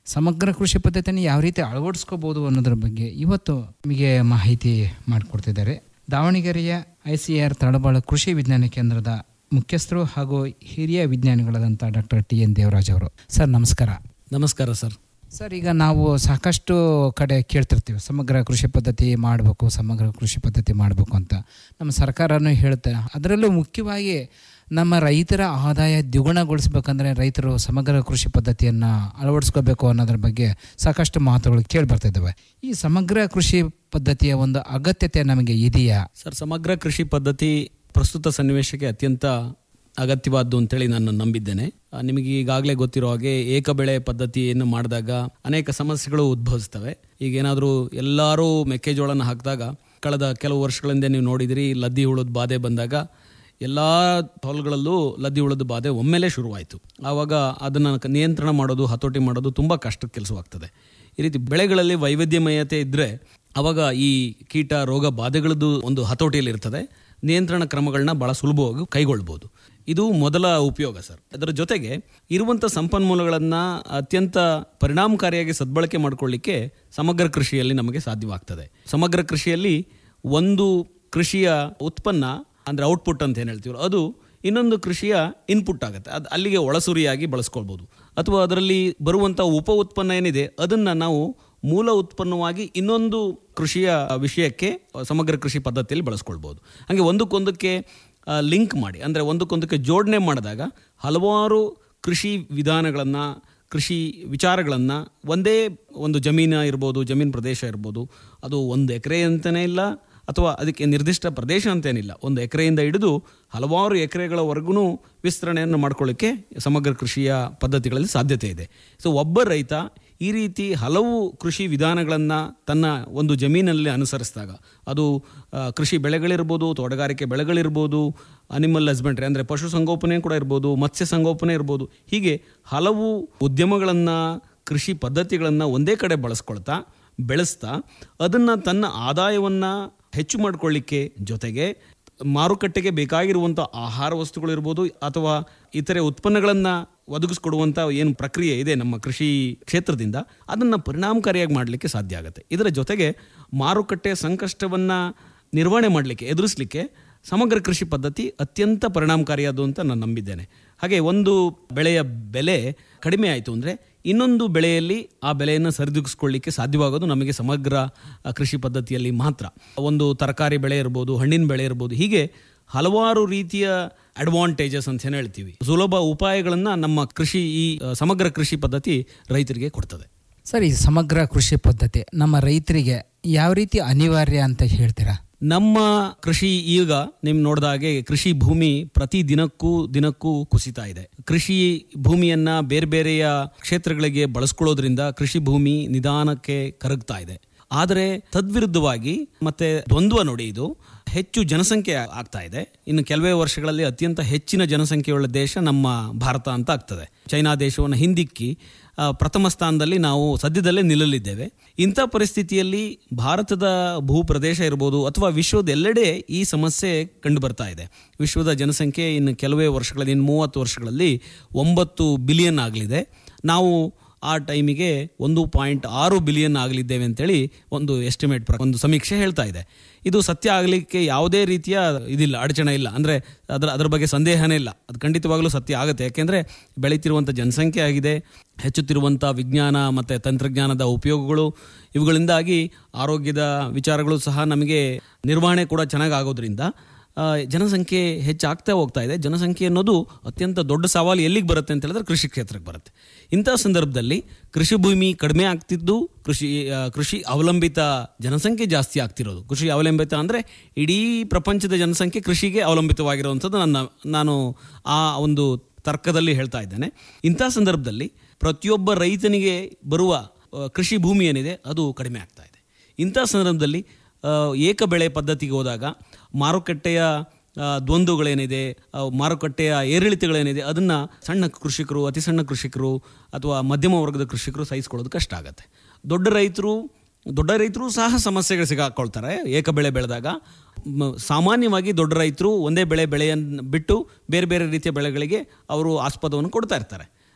N: ಸಮಗ್ರ ಕೃಷಿ ಪದ್ಧತಿಯನ್ನು ಯಾವ ರೀತಿ ಅಳವಡಿಸ್ಕೋಬೋದು ಅನ್ನೋದ್ರ ಬಗ್ಗೆ ಇವತ್ತು ನಿಮಗೆ ಮಾಹಿತಿ ಮಾಡಿಕೊಡ್ತಿದ್ದಾರೆ ದಾವಣಗೆರೆಯ ಐ ಸಿ ಆರ್ ತಳಬಾಳು ಕೃಷಿ ವಿಜ್ಞಾನ ಕೇಂದ್ರದ ಮುಖ್ಯಸ್ಥರು ಹಾಗೂ ಹಿರಿಯ ವಿಜ್ಞಾನಿಗಳಾದಂಥ ಡಾಕ್ಟರ್ ಟಿ ಎನ್ ದೇವರಾಜ್ ಅವರು ಸರ್ ನಮಸ್ಕಾರ
O: ನಮಸ್ಕಾರ ಸರ್
N: ಸರ್ ಈಗ ನಾವು ಸಾಕಷ್ಟು ಕಡೆ ಕೇಳ್ತಿರ್ತೀವಿ ಸಮಗ್ರ ಕೃಷಿ ಪದ್ಧತಿ ಮಾಡಬೇಕು ಸಮಗ್ರ ಕೃಷಿ ಪದ್ಧತಿ ಮಾಡಬೇಕು ಅಂತ ನಮ್ಮ ಸರ್ಕಾರನೂ ಹೇಳುತ್ತೆ ಅದರಲ್ಲೂ ಮುಖ್ಯವಾಗಿ ನಮ್ಮ ರೈತರ ಆದಾಯ ದ್ವಿಗುಣಗೊಳಿಸ್ಬೇಕಂದ್ರೆ ರೈತರು ಸಮಗ್ರ ಕೃಷಿ ಪದ್ಧತಿಯನ್ನು ಅಳವಡಿಸ್ಕೋಬೇಕು ಅನ್ನೋದ್ರ ಬಗ್ಗೆ ಸಾಕಷ್ಟು ಮಾತುಗಳು ಕೇಳಿ ಬರ್ತಿದ್ದಾವೆ ಈ ಸಮಗ್ರ ಕೃಷಿ ಪದ್ಧತಿಯ ಒಂದು ಅಗತ್ಯತೆ ನಮಗೆ ಇದೆಯಾ
O: ಸರ್ ಸಮಗ್ರ ಕೃಷಿ ಪದ್ಧತಿ ಪ್ರಸ್ತುತ ಸನ್ನಿವೇಶಕ್ಕೆ ಅತ್ಯಂತ ಅಗತ್ಯವಾದ್ದು ಅಂತೇಳಿ ನಾನು ನಂಬಿದ್ದೇನೆ ಆ, ನಿಮಗೆ ಈಗಾಗಲೇ ಗೊತ್ತಿರೋ ಹಾಗೆ ಏಕ ಬೆಳೆ ಪದ್ಧತಿಯನ್ನು ಮಾಡಿದಾಗ ಅನೇಕ ಸಮಸ್ಯೆಗಳು ಉದ್ಭವಿಸ್ತವೆ ಈಗ ಏನಾದರೂ ಎಲ್ಲರೂ ಮೆಕ್ಕೆಜೋಳನ ಹಾಕಿದಾಗ ಕಳೆದ ಕೆಲವು ವರ್ಷಗಳಿಂದ ನೀವು ನೋಡಿದಿರಿ ಲದ್ದಿ ಹುಳದ ಬಾಧೆ ಬಂದಾಗ ಎಲ್ಲ ಹೊಲಗಳಲ್ಲೂ ಲದ್ದಿ ಹುಳದ ಬಾಧೆ ಒಮ್ಮೆಲೇ ಶುರುವಾಯಿತು ಆವಾಗ ಅದನ್ನು ನಿಯಂತ್ರಣ ಮಾಡೋದು ಹತೋಟಿ ಮಾಡೋದು ತುಂಬ ಕಷ್ಟದ ಕೆಲಸವಾಗ್ತದೆ ಈ ರೀತಿ ಬೆಳೆಗಳಲ್ಲಿ ವೈವಿಧ್ಯಮಯತೆ ಇದ್ದರೆ ಅವಾಗ ಈ ಕೀಟ ರೋಗ ಬಾಧೆಗಳದ್ದು ಒಂದು ಹತೋಟಿಯಲ್ಲಿ ಇರ್ತದೆ ನಿಯಂತ್ರಣ ಕ್ರಮಗಳನ್ನ ಬಹಳ ಸುಲಭವಾಗಿ ಕೈಗೊಳ್ಬೋದು ಇದು ಮೊದಲ ಉಪಯೋಗ ಸರ್ ಅದರ ಜೊತೆಗೆ ಇರುವಂಥ ಸಂಪನ್ಮೂಲಗಳನ್ನು ಅತ್ಯಂತ ಪರಿಣಾಮಕಾರಿಯಾಗಿ ಸದ್ಬಳಕೆ ಮಾಡಿಕೊಳ್ಳಿಕ್ಕೆ ಸಮಗ್ರ ಕೃಷಿಯಲ್ಲಿ ನಮಗೆ ಸಾಧ್ಯವಾಗ್ತದೆ ಸಮಗ್ರ ಕೃಷಿಯಲ್ಲಿ ಒಂದು ಕೃಷಿಯ ಉತ್ಪನ್ನ ಅಂದರೆ ಔಟ್ಪುಟ್ ಅಂತ ಏನು ಹೇಳ್ತೀವಿ ಅದು ಇನ್ನೊಂದು ಕೃಷಿಯ ಇನ್ಪುಟ್ ಆಗುತ್ತೆ ಅದು ಅಲ್ಲಿಗೆ ಒಳಸುರಿಯಾಗಿ ಬಳಸ್ಕೊಳ್ಬೋದು ಅಥವಾ ಅದರಲ್ಲಿ ಬರುವಂಥ ಉಪ ಉತ್ಪನ್ನ ಏನಿದೆ ಅದನ್ನು ನಾವು ಮೂಲ ಉತ್ಪನ್ನವಾಗಿ ಇನ್ನೊಂದು ಕೃಷಿಯ ವಿಷಯಕ್ಕೆ ಸಮಗ್ರ ಕೃಷಿ ಪದ್ಧತಿಯಲ್ಲಿ ಬಳಸ್ಕೊಳ್ಬೋದು ಹಾಗೆ ಒಂದಕ್ಕೊಂದಕ್ಕೆ ಲಿಂಕ್ ಮಾಡಿ ಅಂದರೆ ಒಂದಕ್ಕೊಂದಕ್ಕೆ ಜೋಡಣೆ ಮಾಡಿದಾಗ ಹಲವಾರು ಕೃಷಿ ವಿಧಾನಗಳನ್ನು ಕೃಷಿ ವಿಚಾರಗಳನ್ನು ಒಂದೇ ಒಂದು ಜಮೀನು ಇರ್ಬೋದು ಜಮೀನು ಪ್ರದೇಶ ಇರ್ಬೋದು ಅದು ಒಂದು ಎಕರೆ ಅಂತಲೇ ಇಲ್ಲ ಅಥವಾ ಅದಕ್ಕೆ ನಿರ್ದಿಷ್ಟ ಪ್ರದೇಶ ಅಂತೇನಿಲ್ಲ ಒಂದು ಎಕರೆಯಿಂದ ಹಿಡಿದು ಹಲವಾರು ಎಕರೆಗಳವರೆಗೂ ವಿಸ್ತರಣೆಯನ್ನು ಮಾಡ್ಕೊಳ್ಳಿಕ್ಕೆ ಸಮಗ್ರ ಕೃಷಿಯ ಪದ್ಧತಿಗಳಲ್ಲಿ ಸಾಧ್ಯತೆ ಇದೆ ಸೊ ಒಬ್ಬ ರೈತ ಈ ರೀತಿ ಹಲವು ಕೃಷಿ ವಿಧಾನಗಳನ್ನು ತನ್ನ ಒಂದು ಜಮೀನಲ್ಲಿ ಅನುಸರಿಸಿದಾಗ ಅದು ಆ, ಕೃಷಿ ಬೆಳೆಗಳಿರ್ಬೋದು ತೋಟಗಾರಿಕೆ ಬೆಳೆಗಳಿರ್ಬೋದು ಅನಿಮಲ್ ಹಸ್ಬೆಂಡ್ರಿ ಅಂದರೆ ಪಶುಸಂಗೋಪನೆ ಕೂಡ ಇರ್ಬೋದು ಮತ್ಸ್ಯ ಸಂಗೋಪನೆ ಇರ್ಬೋದು ಹೀಗೆ ಹಲವು ಉದ್ಯಮಗಳನ್ನು ಕೃಷಿ ಪದ್ಧತಿಗಳನ್ನು ಒಂದೇ ಕಡೆ ಬಳಸ್ಕೊಳ್ತಾ ಬೆಳೆಸ್ತಾ ಅದನ್ನು ತನ್ನ ಆದಾಯವನ್ನು ಹೆಚ್ಚು ಮಾಡಿಕೊಳ್ಳಿಕ್ಕೆ ಜೊತೆಗೆ ಮಾರುಕಟ್ಟೆಗೆ ಬೇಕಾಗಿರುವಂಥ ಆಹಾರ ವಸ್ತುಗಳಿರ್ಬೋದು ಅಥವಾ ಇತರೆ ಉತ್ಪನ್ನಗಳನ್ನು ಒದಗಿಸ್ಕೊಡುವಂಥ ಏನು ಪ್ರಕ್ರಿಯೆ ಇದೆ ನಮ್ಮ ಕೃಷಿ ಕ್ಷೇತ್ರದಿಂದ ಅದನ್ನು ಪರಿಣಾಮಕಾರಿಯಾಗಿ ಮಾಡಲಿಕ್ಕೆ ಸಾಧ್ಯ ಆಗುತ್ತೆ ಇದರ ಜೊತೆಗೆ ಮಾರುಕಟ್ಟೆಯ ಸಂಕಷ್ಟವನ್ನು ನಿರ್ವಹಣೆ ಮಾಡಲಿಕ್ಕೆ ಎದುರಿಸಲಿಕ್ಕೆ ಸಮಗ್ರ ಕೃಷಿ ಪದ್ಧತಿ ಅತ್ಯಂತ ಪರಿಣಾಮಕಾರಿಯಾದ್ದು ಅಂತ ನಾನು ನಂಬಿದ್ದೇನೆ ಹಾಗೆ ಒಂದು ಬೆಳೆಯ ಬೆಲೆ ಕಡಿಮೆ ಆಯಿತು ಅಂದರೆ ಇನ್ನೊಂದು ಬೆಳೆಯಲ್ಲಿ ಆ ಬೆಲೆಯನ್ನು ಸರಿದೂಗಿಸ್ಕೊಳ್ಳಿಕ್ಕೆ ಸಾಧ್ಯವಾಗೋದು ನಮಗೆ ಸಮಗ್ರ ಆ, ಕೃಷಿ ಪದ್ಧತಿಯಲ್ಲಿ ಮಾತ್ರ ಒಂದು ತರಕಾರಿ ಬೆಳೆ ಇರ್ಬೋದು ಹಣ್ಣಿನ ಬೆಳೆ ಇರ್ಬೋದು ಹೀಗೆ ಹಲವಾರು ರೀತಿಯ ಅಡ್ವಾಂಟೇಜಸ್ ಅಂತ ಏನು ಹೇಳ್ತೀವಿ ಸುಲಭ ಉಪಾಯಗಳನ್ನು ನಮ್ಮ ಕೃಷಿ ಈ ಆ, ಸಮಗ್ರ ಕೃಷಿ ಪದ್ಧತಿ ರೈತರಿಗೆ ಕೊಡ್ತದೆ
N: ಸರ್ ಈ ಸಮಗ್ರ ಕೃಷಿ ಪದ್ಧತಿ ನಮ್ಮ ರೈತರಿಗೆ ಯಾವ ರೀತಿ ಅನಿವಾರ್ಯ ಅಂತ ಹೇಳ್ತೀರಾ
O: ನಮ್ಮ ಕೃಷಿ ಈಗ ನಿಮ್ ನೋಡಿದ ಹಾಗೆ ಕೃಷಿ ಭೂಮಿ ಪ್ರತಿ ದಿನಕ್ಕೂ ದಿನಕ್ಕೂ ಕುಸಿತಾ ಇದೆ ಕೃಷಿ ಭೂಮಿಯನ್ನ ಬೇರೆ ಬೇರೆಯ ಕ್ಷೇತ್ರಗಳಿಗೆ ಬಳಸ್ಕೊಳ್ಳೋದ್ರಿಂದ ಕೃಷಿ ಭೂಮಿ ನಿಧಾನಕ್ಕೆ ಕರಗ್ತಾ ಇದೆ ಆದರೆ ತದ್ವಿರುದ್ಧವಾಗಿ ಮತ್ತೆ ದ್ವಂದ್ವ ನೋಡಿ ಇದು ಹೆಚ್ಚು ಜನಸಂಖ್ಯೆ ಆಗ್ತಾ ಇದೆ ಇನ್ನು ಕೆಲವೇ ವರ್ಷಗಳಲ್ಲಿ ಅತ್ಯಂತ ಹೆಚ್ಚಿನ ಜನಸಂಖ್ಯೆಯುಳ್ಳ ದೇಶ ನಮ್ಮ ಭಾರತ ಅಂತ ಆಗ್ತದೆ ಚೈನಾ ದೇಶವನ್ನು ಹಿಂದಿಕ್ಕಿ ಆ, ಪ್ರಥಮ ಸ್ಥಾನದಲ್ಲಿ ನಾವು ಸದ್ಯದಲ್ಲೇ ನಿಲ್ಲಲಿದ್ದೇವೆ ಇಂಥ ಪರಿಸ್ಥಿತಿಯಲ್ಲಿ ಭಾರತದ ಭೂ ಪ್ರದೇಶ ಇರ್ಬೋದು ಅಥವಾ ವಿಶ್ವದ ಎಲ್ಲೆಡೆ ಈ ಸಮಸ್ಯೆ ಕಂಡು ಬರ್ತಾ ಇದೆ ವಿಶ್ವದ ಜನಸಂಖ್ಯೆ ಇನ್ನು ಕೆಲವೇ ವರ್ಷಗಳಲ್ಲಿ ಇನ್ನು ಮೂವತ್ತು ವರ್ಷಗಳಲ್ಲಿ ಒಂಬತ್ತು ಬಿಲಿಯನ್ ಆಗಲಿದೆ ನಾವು ಆ ಟೈಮಿಗೆ ಒಂದು ಪಾಯಿಂಟ್ ಆರು ಬಿಲಿಯನ್ ಆಗಲಿದ್ದೇವೆ ಅಂತೇಳಿ ಒಂದು ಎಸ್ಟಿಮೇಟ್ ಪ್ರ ಒಂದು ಸಮೀಕ್ಷೆ ಹೇಳ್ತಾ ಇದೆ ಇದು ಸತ್ಯ ಆಗಲಿಕ್ಕೆ ಯಾವುದೇ ರೀತಿಯ ಇದಿಲ್ಲ ಅಡಚಣೆ ಇಲ್ಲ ಅಂದರೆ ಅದರ ಅದರ ಬಗ್ಗೆ ಸಂದೇಹನೇ ಇಲ್ಲ ಅದು ಖಂಡಿತವಾಗಲೂ ಸತ್ಯ ಆಗುತ್ತೆ ಯಾಕೆಂದರೆ ಬೆಳೀತಿರುವಂಥ ಜನಸಂಖ್ಯೆ ಆಗಿದೆ ಹೆಚ್ಚುತ್ತಿರುವಂಥ ವಿಜ್ಞಾನ ಮತ್ತು ತಂತ್ರಜ್ಞಾನದ ಉಪಯೋಗಗಳು ಇವುಗಳಿಂದಾಗಿ ಆರೋಗ್ಯದ ವಿಚಾರಗಳು ಸಹ ನಮಗೆ ನಿರ್ವಹಣೆ ಕೂಡ ಚೆನ್ನಾಗಿ ಆಗೋದ್ರಿಂದ ಆ, ಜನಸಂಖ್ಯೆ ಹೆಚ್ಚಾಗ್ತಾ ಹೋಗ್ತಾ ಇದೆ ಜನಸಂಖ್ಯೆ ಅನ್ನೋದು ಅತ್ಯಂತ ದೊಡ್ಡ ಸವಾಲು ಎಲ್ಲಿಗೆ ಬರುತ್ತೆ ಅಂತ ಹೇಳಿದ್ರೆ ಕೃಷಿ ಕ್ಷೇತ್ರಕ್ಕೆ ಬರುತ್ತೆ ಇಂಥ ಸಂದರ್ಭದಲ್ಲಿ ಕೃಷಿ ಭೂಮಿ ಕಡಿಮೆ ಆಗ್ತಿದ್ದು ಕೃಷಿ ಆ, ಕೃಷಿ ಅವಲಂಬಿತ ಜನಸಂಖ್ಯೆ ಜಾಸ್ತಿ ಆಗ್ತಿರೋದು ಕೃಷಿ ಅವಲಂಬಿತ ಅಂದರೆ ಇಡೀ ಪ್ರಪಂಚದ ಜನಸಂಖ್ಯೆ ಕೃಷಿಗೆ ಅವಲಂಬಿತವಾಗಿರುವಂಥದ್ದು ನನ್ನ ನಾನು ಆ ಒಂದು ತರ್ಕದಲ್ಲಿ ಹೇಳ್ತಾ ಇದ್ದೇನೆ ಇಂಥ ಸಂದರ್ಭದಲ್ಲಿ ಪ್ರತಿಯೊಬ್ಬ ರೈತನಿಗೆ ಬರುವ ಆ, ಕೃಷಿ ಭೂಮಿ ಏನಿದೆ ಅದು ಕಡಿಮೆ ಆಗ್ತಾ ಇದೆ ಇಂಥ ಸಂದರ್ಭದಲ್ಲಿ ಆ, ಏಕ ಬೆಳೆ ಪದ್ಧತಿಗೆ ಹೋದಾಗ ಮಾರುಕಟ್ಟೆಯ ಆ, ದ್ವಂದ್ವಗಳೇನಿದೆ ಆ, ಮಾರುಕಟ್ಟೆಯ ಏರಿಳಿತಗಳೇನಿದೆ ಅದನ್ನು ಸಣ್ಣ ಕೃಷಿಕರು ಅತಿ ಸಣ್ಣ ಕೃಷಿಕರು ಅಥವಾ ಮಧ್ಯಮ ವರ್ಗದ ಕೃಷಿಕರು ಸಹಿಸ್ಕೊಳ್ಳೋದು ಕಷ್ಟ ಆಗುತ್ತೆ ದೊಡ್ಡ ರೈತರು ದೊಡ್ಡ ರೈತರು ಸಹ ಸಮಸ್ಯೆಗಳು ಸಿಗಾಕೊಳ್ತಾರೆ ಏಕ ಬೆಳೆ ಬೆಳೆದಾಗ ಮ- ಸಾಮಾನ್ಯವಾಗಿ ದೊಡ್ಡ ರೈತರು ಒಂದೇ ಬೆಳೆ ಬೆಳೆಯನ್ನು ಬಿಟ್ಟು ಬೇರೆ ಬೇರೆ ರೀತಿಯ ಬೆಳೆಗಳಿಗೆ ಅವರು ಆಸ್ಪದವನ್ನು ಕೊಡ್ತಾ ಇರ್ತಾರೆ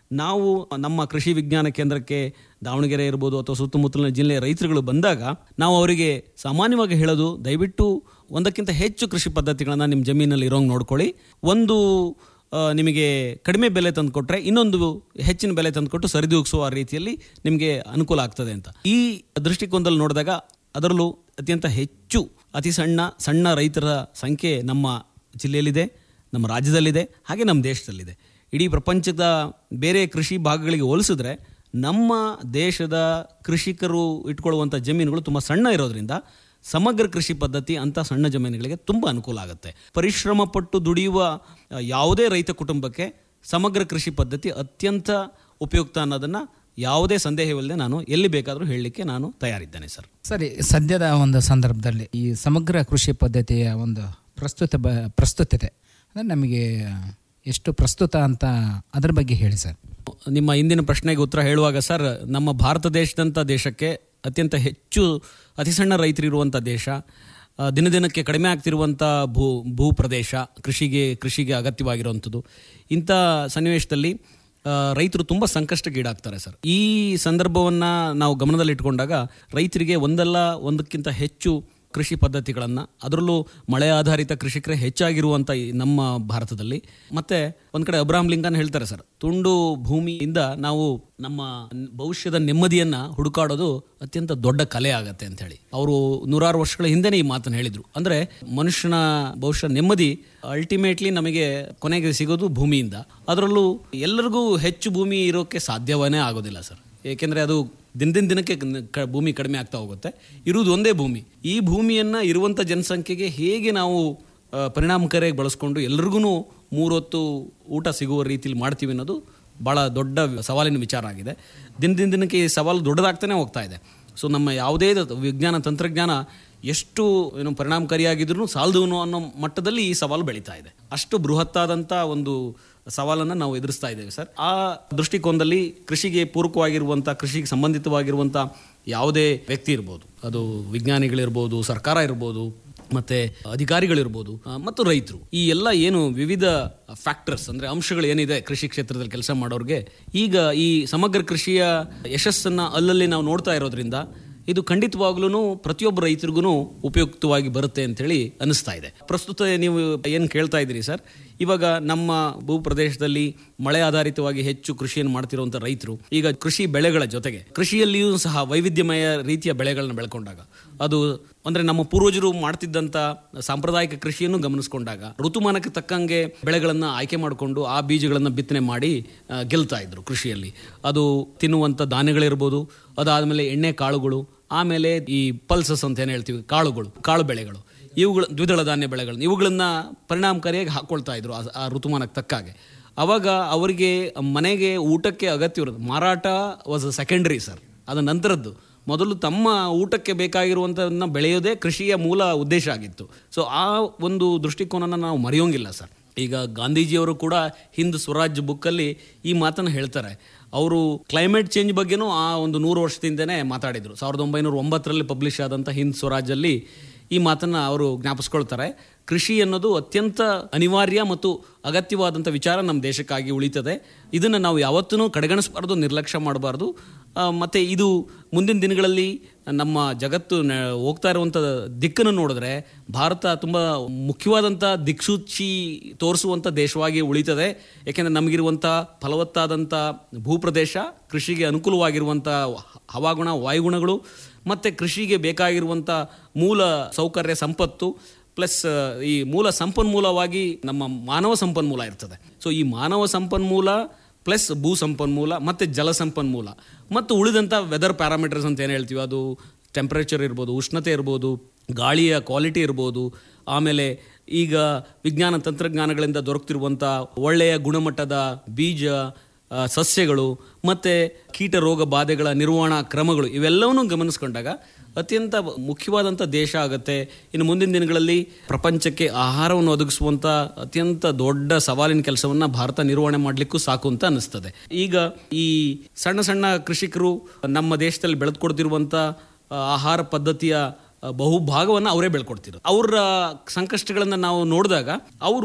O: ನಾವು ನಮ್ಮ ಕೃಷಿ ವಿಜ್ಞಾನ ಕೇಂದ್ರಕ್ಕೆ ದಾವಣಗೆರೆ ಇರ್ಬೋದು ಅಥವಾ ಸುತ್ತಮುತ್ತಲಿನ ಜಿಲ್ಲೆಯ ರೈತರುಗಳು ಬಂದಾಗ ನಾವು ಅವರಿಗೆ ಸಾಮಾನ್ಯವಾಗಿ ಹೇಳೋದು ದಯವಿಟ್ಟು ಒಂದಕ್ಕಿಂತ ಹೆಚ್ಚು ಕೃಷಿ ಪದ್ಧತಿಗಳನ್ನು ನಿಮ್ಮ ಜಮೀನಲ್ಲಿ ಇರೋಂಗೆ ನೋಡ್ಕೊಳ್ಳಿ ಒಂದು ಆ, ನಿಮಗೆ ಕಡಿಮೆ ಬೆಲೆ ತಂದುಕೊಟ್ರೆ ಇನ್ನೊಂದು ಹೆಚ್ಚಿನ ಬೆಲೆ ತಂದುಕೊಟ್ಟು ಸರಿದೂಗಿಸುವ ರೀತಿಯಲ್ಲಿ ನಿಮಗೆ ಅನುಕೂಲ ಆಗ್ತದೆ ಅಂತ ಈ ದೃಷ್ಟಿಕೋನದಲ್ಲಿ ನೋಡಿದಾಗ ಅದರಲ್ಲೂ ಅತ್ಯಂತ ಹೆಚ್ಚು ಅತಿ ಸಣ್ಣ ಸಣ್ಣ ರೈತರ ಸಂಖ್ಯೆ ನಮ್ಮ ಜಿಲ್ಲೆಯಲ್ಲಿದೆ ನಮ್ಮ ರಾಜ್ಯದಲ್ಲಿದೆ ಹಾಗೆ ನಮ್ಮ ದೇಶದಲ್ಲಿದೆ ಇಡೀ ಪ್ರಪಂಚದ ಬೇರೆ ಕೃಷಿ ಭಾಗಗಳಿಗೆ ಹೋಲಿಸಿದ್ರೆ ನಮ್ಮ ದೇಶದ ಕೃಷಿಕರು ಇಟ್ಕೊಳ್ಳುವಂಥ ಜಮೀನುಗಳು ತುಂಬ ಸಣ್ಣ ಇರೋದ್ರಿಂದ ಸಮಗ್ರ ಕೃಷಿ ಪದ್ಧತಿ ಅಂತ ಸಣ್ಣ ಜಮೀನುಗಳಿಗೆ ತುಂಬ ಅನುಕೂಲ ಆಗುತ್ತೆ ಪರಿಶ್ರಮ ಪಟ್ಟು ದುಡಿಯುವ ಆ, ಯಾವುದೇ ರೈತ ಕುಟುಂಬಕ್ಕೆ ಸಮಗ್ರ ಕೃಷಿ ಪದ್ಧತಿ ಅತ್ಯಂತ ಉಪಯುಕ್ತ ಅನ್ನೋದನ್ನು ಯಾವುದೇ ಸಂದೇಹವಿಲ್ಲದೆ ನಾನು ಎಲ್ಲಿ ಬೇಕಾದರೂ ಹೇಳಲಿಕ್ಕೆ ನಾನು ತಯಾರಿದ್ದೇನೆ ಸರ್
N: ಸರಿ ಸದ್ಯದ ಒಂದು ಸಂದರ್ಭದಲ್ಲಿ ಈ ಸಮಗ್ರ ಕೃಷಿ ಪದ್ಧತಿಯ ಒಂದು ಪ್ರಸ್ತುತ ಬ ಪ್ರಸ್ತುತತೆ ಅಂದರೆ ನಮಗೆ ಎಷ್ಟು ಪ್ರಸ್ತುತ ಅಂತ ಅದರ ಬಗ್ಗೆ ಹೇಳಿ ಸರ್
O: ನಿಮ್ಮ ಇಂದಿನ ಪ್ರಶ್ನೆಗೆ ಉತ್ತರ ಹೇಳುವಾಗ ಸರ್ ನಮ್ಮ ಭಾರತ ದೇಶದಂಥ ದೇಶಕ್ಕೆ ಅತ್ಯಂತ ಹೆಚ್ಚು ಅತಿ ಸಣ್ಣ ರೈತರಿರುವಂಥ ದೇಶ ಆ, ದಿನದಿನಕ್ಕೆ ಕಡಿಮೆ ಆಗ್ತಿರುವಂಥ ಭೂ ಭೂ ಪ್ರದೇಶ ಕೃಷಿಗೆ ಕೃಷಿಗೆ ಅಗತ್ಯವಾಗಿರುವಂಥದ್ದು ಇಂಥ ಸನ್ನಿವೇಶದಲ್ಲಿ ಆ, ರೈತರು ತುಂಬ ಸಂಕಷ್ಟಕ್ಕೀಡಾಗ್ತಾರೆ ಸರ್ ಈ ಸಂದರ್ಭವನ್ನು ನಾವು ಗಮನದಲ್ಲಿಟ್ಕೊಂಡಾಗ ರೈತರಿಗೆ ಒಂದಲ್ಲ ಒಂದಕ್ಕಿಂತ ಹೆಚ್ಚು ಕೃಷಿ ಪದ್ಧತಿಗಳನ್ನು ಅದರಲ್ಲೂ ಮಳೆ ಆಧಾರಿತ ಕೃಷಿಕರೇ ಹೆಚ್ಚಾಗಿರುವಂಥ ಈ ನಮ್ಮ ಭಾರತದಲ್ಲಿ ಮತ್ತೆ ಒಂದು ಕಡೆ ಅಬ್ರಾಹಂ ಲಿಂಕನ್ ಹೇಳ್ತಾರೆ ಸರ್ ತುಂಡು ಭೂಮಿಯಿಂದ ನಾವು ನಮ್ಮ ಭವಿಷ್ಯದ ನೆಮ್ಮದಿಯನ್ನ ಹುಡುಕಾಡೋದು ಅತ್ಯಂತ ದೊಡ್ಡ ಕಲೆ ಆಗತ್ತೆ ಅಂತ ಹೇಳಿ ಅವರು ನೂರಾರು ವರ್ಷಗಳ ಹಿಂದೆನೇ ಈ ಮಾತನ್ನು ಹೇಳಿದ್ರು ಅಂದ್ರೆ ಮನುಷ್ಯನ ಬಹುಶಃ ನೆಮ್ಮದಿ ಅಲ್ಟಿಮೇಟ್ಲಿ ನಮಗೆ ಕೊನೆಗೆ ಸಿಗೋದು ಭೂಮಿಯಿಂದ ಅದರಲ್ಲೂ ಎಲ್ಲರಿಗೂ ಹೆಚ್ಚು ಭೂಮಿ ಇರೋಕ್ಕೆ ಸಾಧ್ಯವೇ ಆಗೋದಿಲ್ಲ ಸರ್ ಏಕೆಂದರೆ ಅದು ದಿನದಿಂದ ದಿನಕ್ಕೆ ಕ- ಭೂಮಿ ಕಡಿಮೆ ಆಗ್ತಾ ಹೋಗುತ್ತೆ ಇರುವುದು ಒಂದೇ ಭೂಮಿ ಈ ಭೂಮಿಯನ್ನು ಇರುವಂಥ ಜನಸಂಖ್ಯೆಗೆ ಹೇಗೆ ನಾವು ಆ, ಪರಿಣಾಮಕಾರಿಯಾಗಿ ಬಳಸ್ಕೊಂಡು ಎಲ್ರಿಗೂ ಮೂರೊತ್ತು ಊಟ ಸಿಗುವ ರೀತಿಲಿ ಮಾಡ್ತೀವಿ ಅನ್ನೋದು ಭಾಳ ದೊಡ್ಡ ಸವಾಲಿನ ವಿಚಾರ ಆಗಿದೆ ದಿನದಿಂದ ದಿನಕ್ಕೆ ಈ ಸವಾಲು ದೊಡ್ಡದಾಗ್ತಾನೆ ಹೋಗ್ತಾ ಇದೆ ಸೊ ನಮ್ಮ ಯಾವುದೇ ದ- ವಿಜ್ಞಾನ ತಂತ್ರಜ್ಞಾನ ಎಷ್ಟು ಏನು ಪರಿಣಾಮಕಾರಿಯಾಗಿದ್ರು ಸಾಲದು ಅನ್ನೋ ಮಟ್ಟದಲ್ಲಿ ಈ ಸವಾಲು ಬೆಳೀತಾ ಇದೆ ಅಷ್ಟು ಬೃಹತ್ತಾದಂಥ ಒಂದು ಸವಾಲನ್ನು ನಾವು ಎದುರಿಸ್ತಾ ಇದ್ದೇವೆ ಸರ್ ಆ ದೃಷ್ಟಿಕೋನದಲ್ಲಿ ಕೃಷಿಗೆ ಪೂರಕವಾಗಿರುವಂಥ ಕೃಷಿಗೆ ಸಂಬಂಧಿತವಾಗಿರುವಂಥ ಯಾವುದೇ ವ್ಯಕ್ತಿ ಇರ್ಬೋದು ಅದು ವಿಜ್ಞಾನಿಗಳಿರ್ಬೋದು ಸರ್ಕಾರ ಇರ್ಬೋದು ಮತ್ತೆ ಅಧಿಕಾರಿಗಳಿರ್ಬೋದು ಆ, ಮತ್ತು ರೈತರು ಈ ಎಲ್ಲ ಏನು ವಿವಿಧ ಫ್ಯಾಕ್ಟರ್ಸ್ ಅಂದ್ರೆ ಅಂಶಗಳು ಏನಿದೆ ಕೃಷಿ ಕ್ಷೇತ್ರದಲ್ಲಿ ಕೆಲಸ ಮಾಡೋರಿಗೆ ಈಗ ಈ ಸಮಗ್ರ ಕೃಷಿಯ ಯಶಸ್ಸನ್ನ ಅಲ್ಲಲ್ಲಿ ನಾವು ನೋಡ್ತಾ ಇರೋದ್ರಿಂದ ಇದು ಖಂಡಿತವಾಗ್ಲೂ ಪ್ರತಿಯೊಬ್ಬ ರೈತರಿಗೂ ಉಪಯುಕ್ತವಾಗಿ ಬರುತ್ತೆ ಅಂತೇಳಿ ಅನಿಸ್ತಾ ಇದೆ ಪ್ರಸ್ತುತ ನೀವು ಏನು ಕೇಳ್ತಾ ಇದ್ದೀರಿ ಸರ್ ಇವಾಗ ನಮ್ಮ ಭೂ ಪ್ರದೇಶದಲ್ಲಿ ಮಳೆ ಆಧಾರಿತವಾಗಿ ಹೆಚ್ಚು ಕೃಷಿಯನ್ನು ಮಾಡ್ತಿರುವಂಥ ರೈತರು ಈಗ ಕೃಷಿ ಬೆಳೆಗಳ ಜೊತೆಗೆ ಕೃಷಿಯಲ್ಲಿಯೂ ಸಹ ವೈವಿಧ್ಯಮಯ ರೀತಿಯ ಬೆಳೆಗಳನ್ನ ಬೆಳ್ಕೊಂಡಾಗ ಅದು ಅಂದ್ರೆ ನಮ್ಮ ಪೂರ್ವಜರು ಮಾಡ್ತಿದ್ದಂಥ ಸಾಂಪ್ರದಾಯಿಕ ಕೃಷಿಯನ್ನು ಗಮನಿಸ್ಕೊಂಡಾಗ ಋತುಮಾನಕ್ಕೆ ತಕ್ಕಂಗೆ ಬೆಳೆಗಳನ್ನು ಆಯ್ಕೆ ಮಾಡಿಕೊಂಡು ಆ ಬೀಜಗಳನ್ನು ಬಿತ್ತನೆ ಮಾಡಿ ಆ, ಗೆಲ್ತಾ ಇದ್ರು ಕೃಷಿಯಲ್ಲಿ ಅದು ತಿನ್ನುವಂಥ ಧಾನ್ಯಗಳಿರ್ಬೋದು ಅದಾದಮೇಲೆ ಎಣ್ಣೆ ಕಾಳುಗಳು ಆಮೇಲೆ ಈ ಪಲ್ಸಸ್ ಅಂತ ಏನು ಹೇಳ್ತೀವಿ ಕಾಳುಗಳು ಕಾಳು ಬೆಳೆಗಳು ಇವುಗಳು ದ್ವಿದಳ ಧಾನ್ಯ ಬೆಳೆಗಳನ್ನ ಇವುಗಳನ್ನ ಪರಿಣಾಮಕಾರಿಯಾಗಿ ಹಾಕೊಳ್ತಾ ಇದ್ರು ಆ- ಆ ಋತುಮಾನಕ್ಕೆ ತಕ್ಕಾಗೆ ಅವಾಗ ಅವರಿಗೆ ಮನೆಗೆ ಊಟಕ್ಕೆ ಅಗತ್ಯ ಇರೋದು ಮಾರಾಟ ವಾಸ್ ಸೆಕೆಂಡರಿ ಸರ್ ಅದು ನಂತರದ್ದು ಮೊದಲು ತಮ್ಮ ಊಟಕ್ಕೆ ಬೇಕಾಗಿರುವಂಥದನ್ನ ಬೆಳೆಯೋದೇ ಕೃಷಿಯ ಮೂಲ ಉದ್ದೇಶ ಆಗಿತ್ತು ಸೊ ಆ ಒಂದು ದೃಷ್ಟಿಕೋನನ ನಾವು ಮರೆಯೋಂಗಿಲ್ಲ ಸರ್ ಈಗ ಗಾಂಧೀಜಿಯವರು ಕೂಡ ಹಿಂದ್ ಸ್ವರಾಜ್ ಬುಕ್ಕಲ್ಲಿ ಈ ಮಾತನ್ನು ಹೇಳ್ತಾರೆ ಅವರು ಕ್ಲೈಮೇಟ್ ಚೇಂಜ್ ಬಗ್ಗೆನೂ ಆ ಒಂದು ನೂರು ವರ್ಷದಿಂದನೇ ಮಾತಾಡಿದರು ಸಾವಿರದ ಒಂಬೈನೂರ ಒಂಬತ್ತರಲ್ಲಿ ಪಬ್ಲಿಷ್ ಆದಂಥ ಹಿಂದ್ ಸ್ವರಾಜಲ್ಲಿ ಈ ಮಾತನ್ನು ಅವರು ಜ್ಞಾಪಿಸ್ಕೊಳ್ತಾರೆ ಕೃಷಿ ಅನ್ನೋದು ಅತ್ಯಂತ ಅನಿವಾರ್ಯ ಮತ್ತು ಅಗತ್ಯವಾದಂಥ ವಿಚಾರ ನಮ್ಮ ದೇಶಕ್ಕಾಗಿ ಉಳಿತದೆ ಇದನ್ನು ನಾವು ಯಾವತ್ತೂ ಕಡೆಗಣಿಸಬಾರ್ದು ನಿರ್ಲಕ್ಷ್ಯ ಮಾಡಬಾರ್ದು ಮತ್ತು ಇದು ಮುಂದಿನ ದಿನಗಳಲ್ಲಿ ನಮ್ಮ ಜಗತ್ತು ನ- ಹೋಗ್ತಾ ಇರುವಂಥ ದಿಕ್ಕನ್ನು ನೋಡಿದ್ರೆ ಭಾರತ ತುಂಬ ಮುಖ್ಯವಾದಂಥ ದಿಕ್ಸೂಚಿ ತೋರಿಸುವಂಥ ದೇಶವಾಗಿ ಉಳಿತದೆ ಯಾಕೆಂದರೆ ನಮಗಿರುವಂಥ ಫಲವತ್ತಾದಂಥ ಭೂಪ್ರದೇಶ ಕೃಷಿಗೆ ಅನುಕೂಲವಾಗಿರುವಂಥ ಹವಾಗುಣ ವಾಯುಗುಣಗಳು ಮತ್ತು ಕೃಷಿಗೆ ಬೇಕಾಗಿರುವಂಥ ಮೂಲ ಸೌಕರ್ಯ ಸಂಪತ್ತು ಪ್ಲಸ್ ಈ ಮೂಲ ಸಂಪನ್ಮೂಲವಾಗಿ ನಮ್ಮ ಮಾನವ ಸಂಪನ್ಮೂಲ ಇರ್ತದೆ ಸೊ ಈ ಮಾನವ ಸಂಪನ್ಮೂಲ ಪ್ಲಸ್ ಭೂ ಸಂಪನ್ಮೂಲ ಮತ್ತು ಜಲ ಸಂಪನ್ಮೂಲ ಮತ್ತು ಉಳಿದಂಥ ವೆದರ್ ಪ್ಯಾರಾಮೀಟರ್ಸ್ ಅಂತ ಏನು ಹೇಳ್ತೀವಿ ಅದು ಟೆಂಪ್ರೇಚರ್ ಇರ್ಬೋದು ಉಷ್ಣತೆ ಇರ್ಬೋದು ಗಾಳಿಯ ಕ್ವಾಲಿಟಿ ಇರ್ಬೋದು ಆಮೇಲೆ ಈಗ ವಿಜ್ಞಾನ ತಂತ್ರಜ್ಞಾನಗಳಿಂದ ದೊರಕ್ತಿರುವಂಥ ಒಳ್ಳೆಯ ಗುಣಮಟ್ಟದ ಬೀಜ ಆ, ಸಸ್ಯಗಳು ಮತ್ತು ಕೀಟ ರೋಗ ಬಾಧೆಗಳ ನಿರ್ವಹಣಾ ಕ್ರಮಗಳು ಇವೆಲ್ಲವನ್ನೂ ಗಮನಿಸ್ಕೊಂಡಾಗ ಅತ್ಯಂತ ಮುಖ್ಯವಾದಂಥ ದೇಶ ಆಗುತ್ತೆ ಇನ್ನು ಮುಂದಿನ ದಿನಗಳಲ್ಲಿ ಪ್ರಪಂಚಕ್ಕೆ ಆಹಾರವನ್ನು ಒದಗಿಸುವಂಥ ಅತ್ಯಂತ ದೊಡ್ಡ ಸವಾಲಿನ ಕೆಲಸವನ್ನು ಭಾರತ ನಿರ್ವಹಣೆ ಮಾಡಲಿಕ್ಕೂ ಸಾಕು ಅಂತ ಅನ್ನಿಸ್ತದೆ ಈಗ ಈ ಸಣ್ಣ ಸಣ್ಣ ಕೃಷಿಕರು ನಮ್ಮ ದೇಶದಲ್ಲಿ ಬೆಳೆದುಕೊಡ್ತಿರುವಂಥ ಆ, ಆಹಾರ ಪದ್ಧತಿಯ ಆ, ಬಹುಭಾಗವನ್ನು ಅವರೇ ಬೆಳ್ಕೊಡ್ತಿದ್ರು ಅವರ ಸಂಕಷ್ಟಗಳನ್ನು ನಾವು ನೋಡಿದಾಗ ಅವರು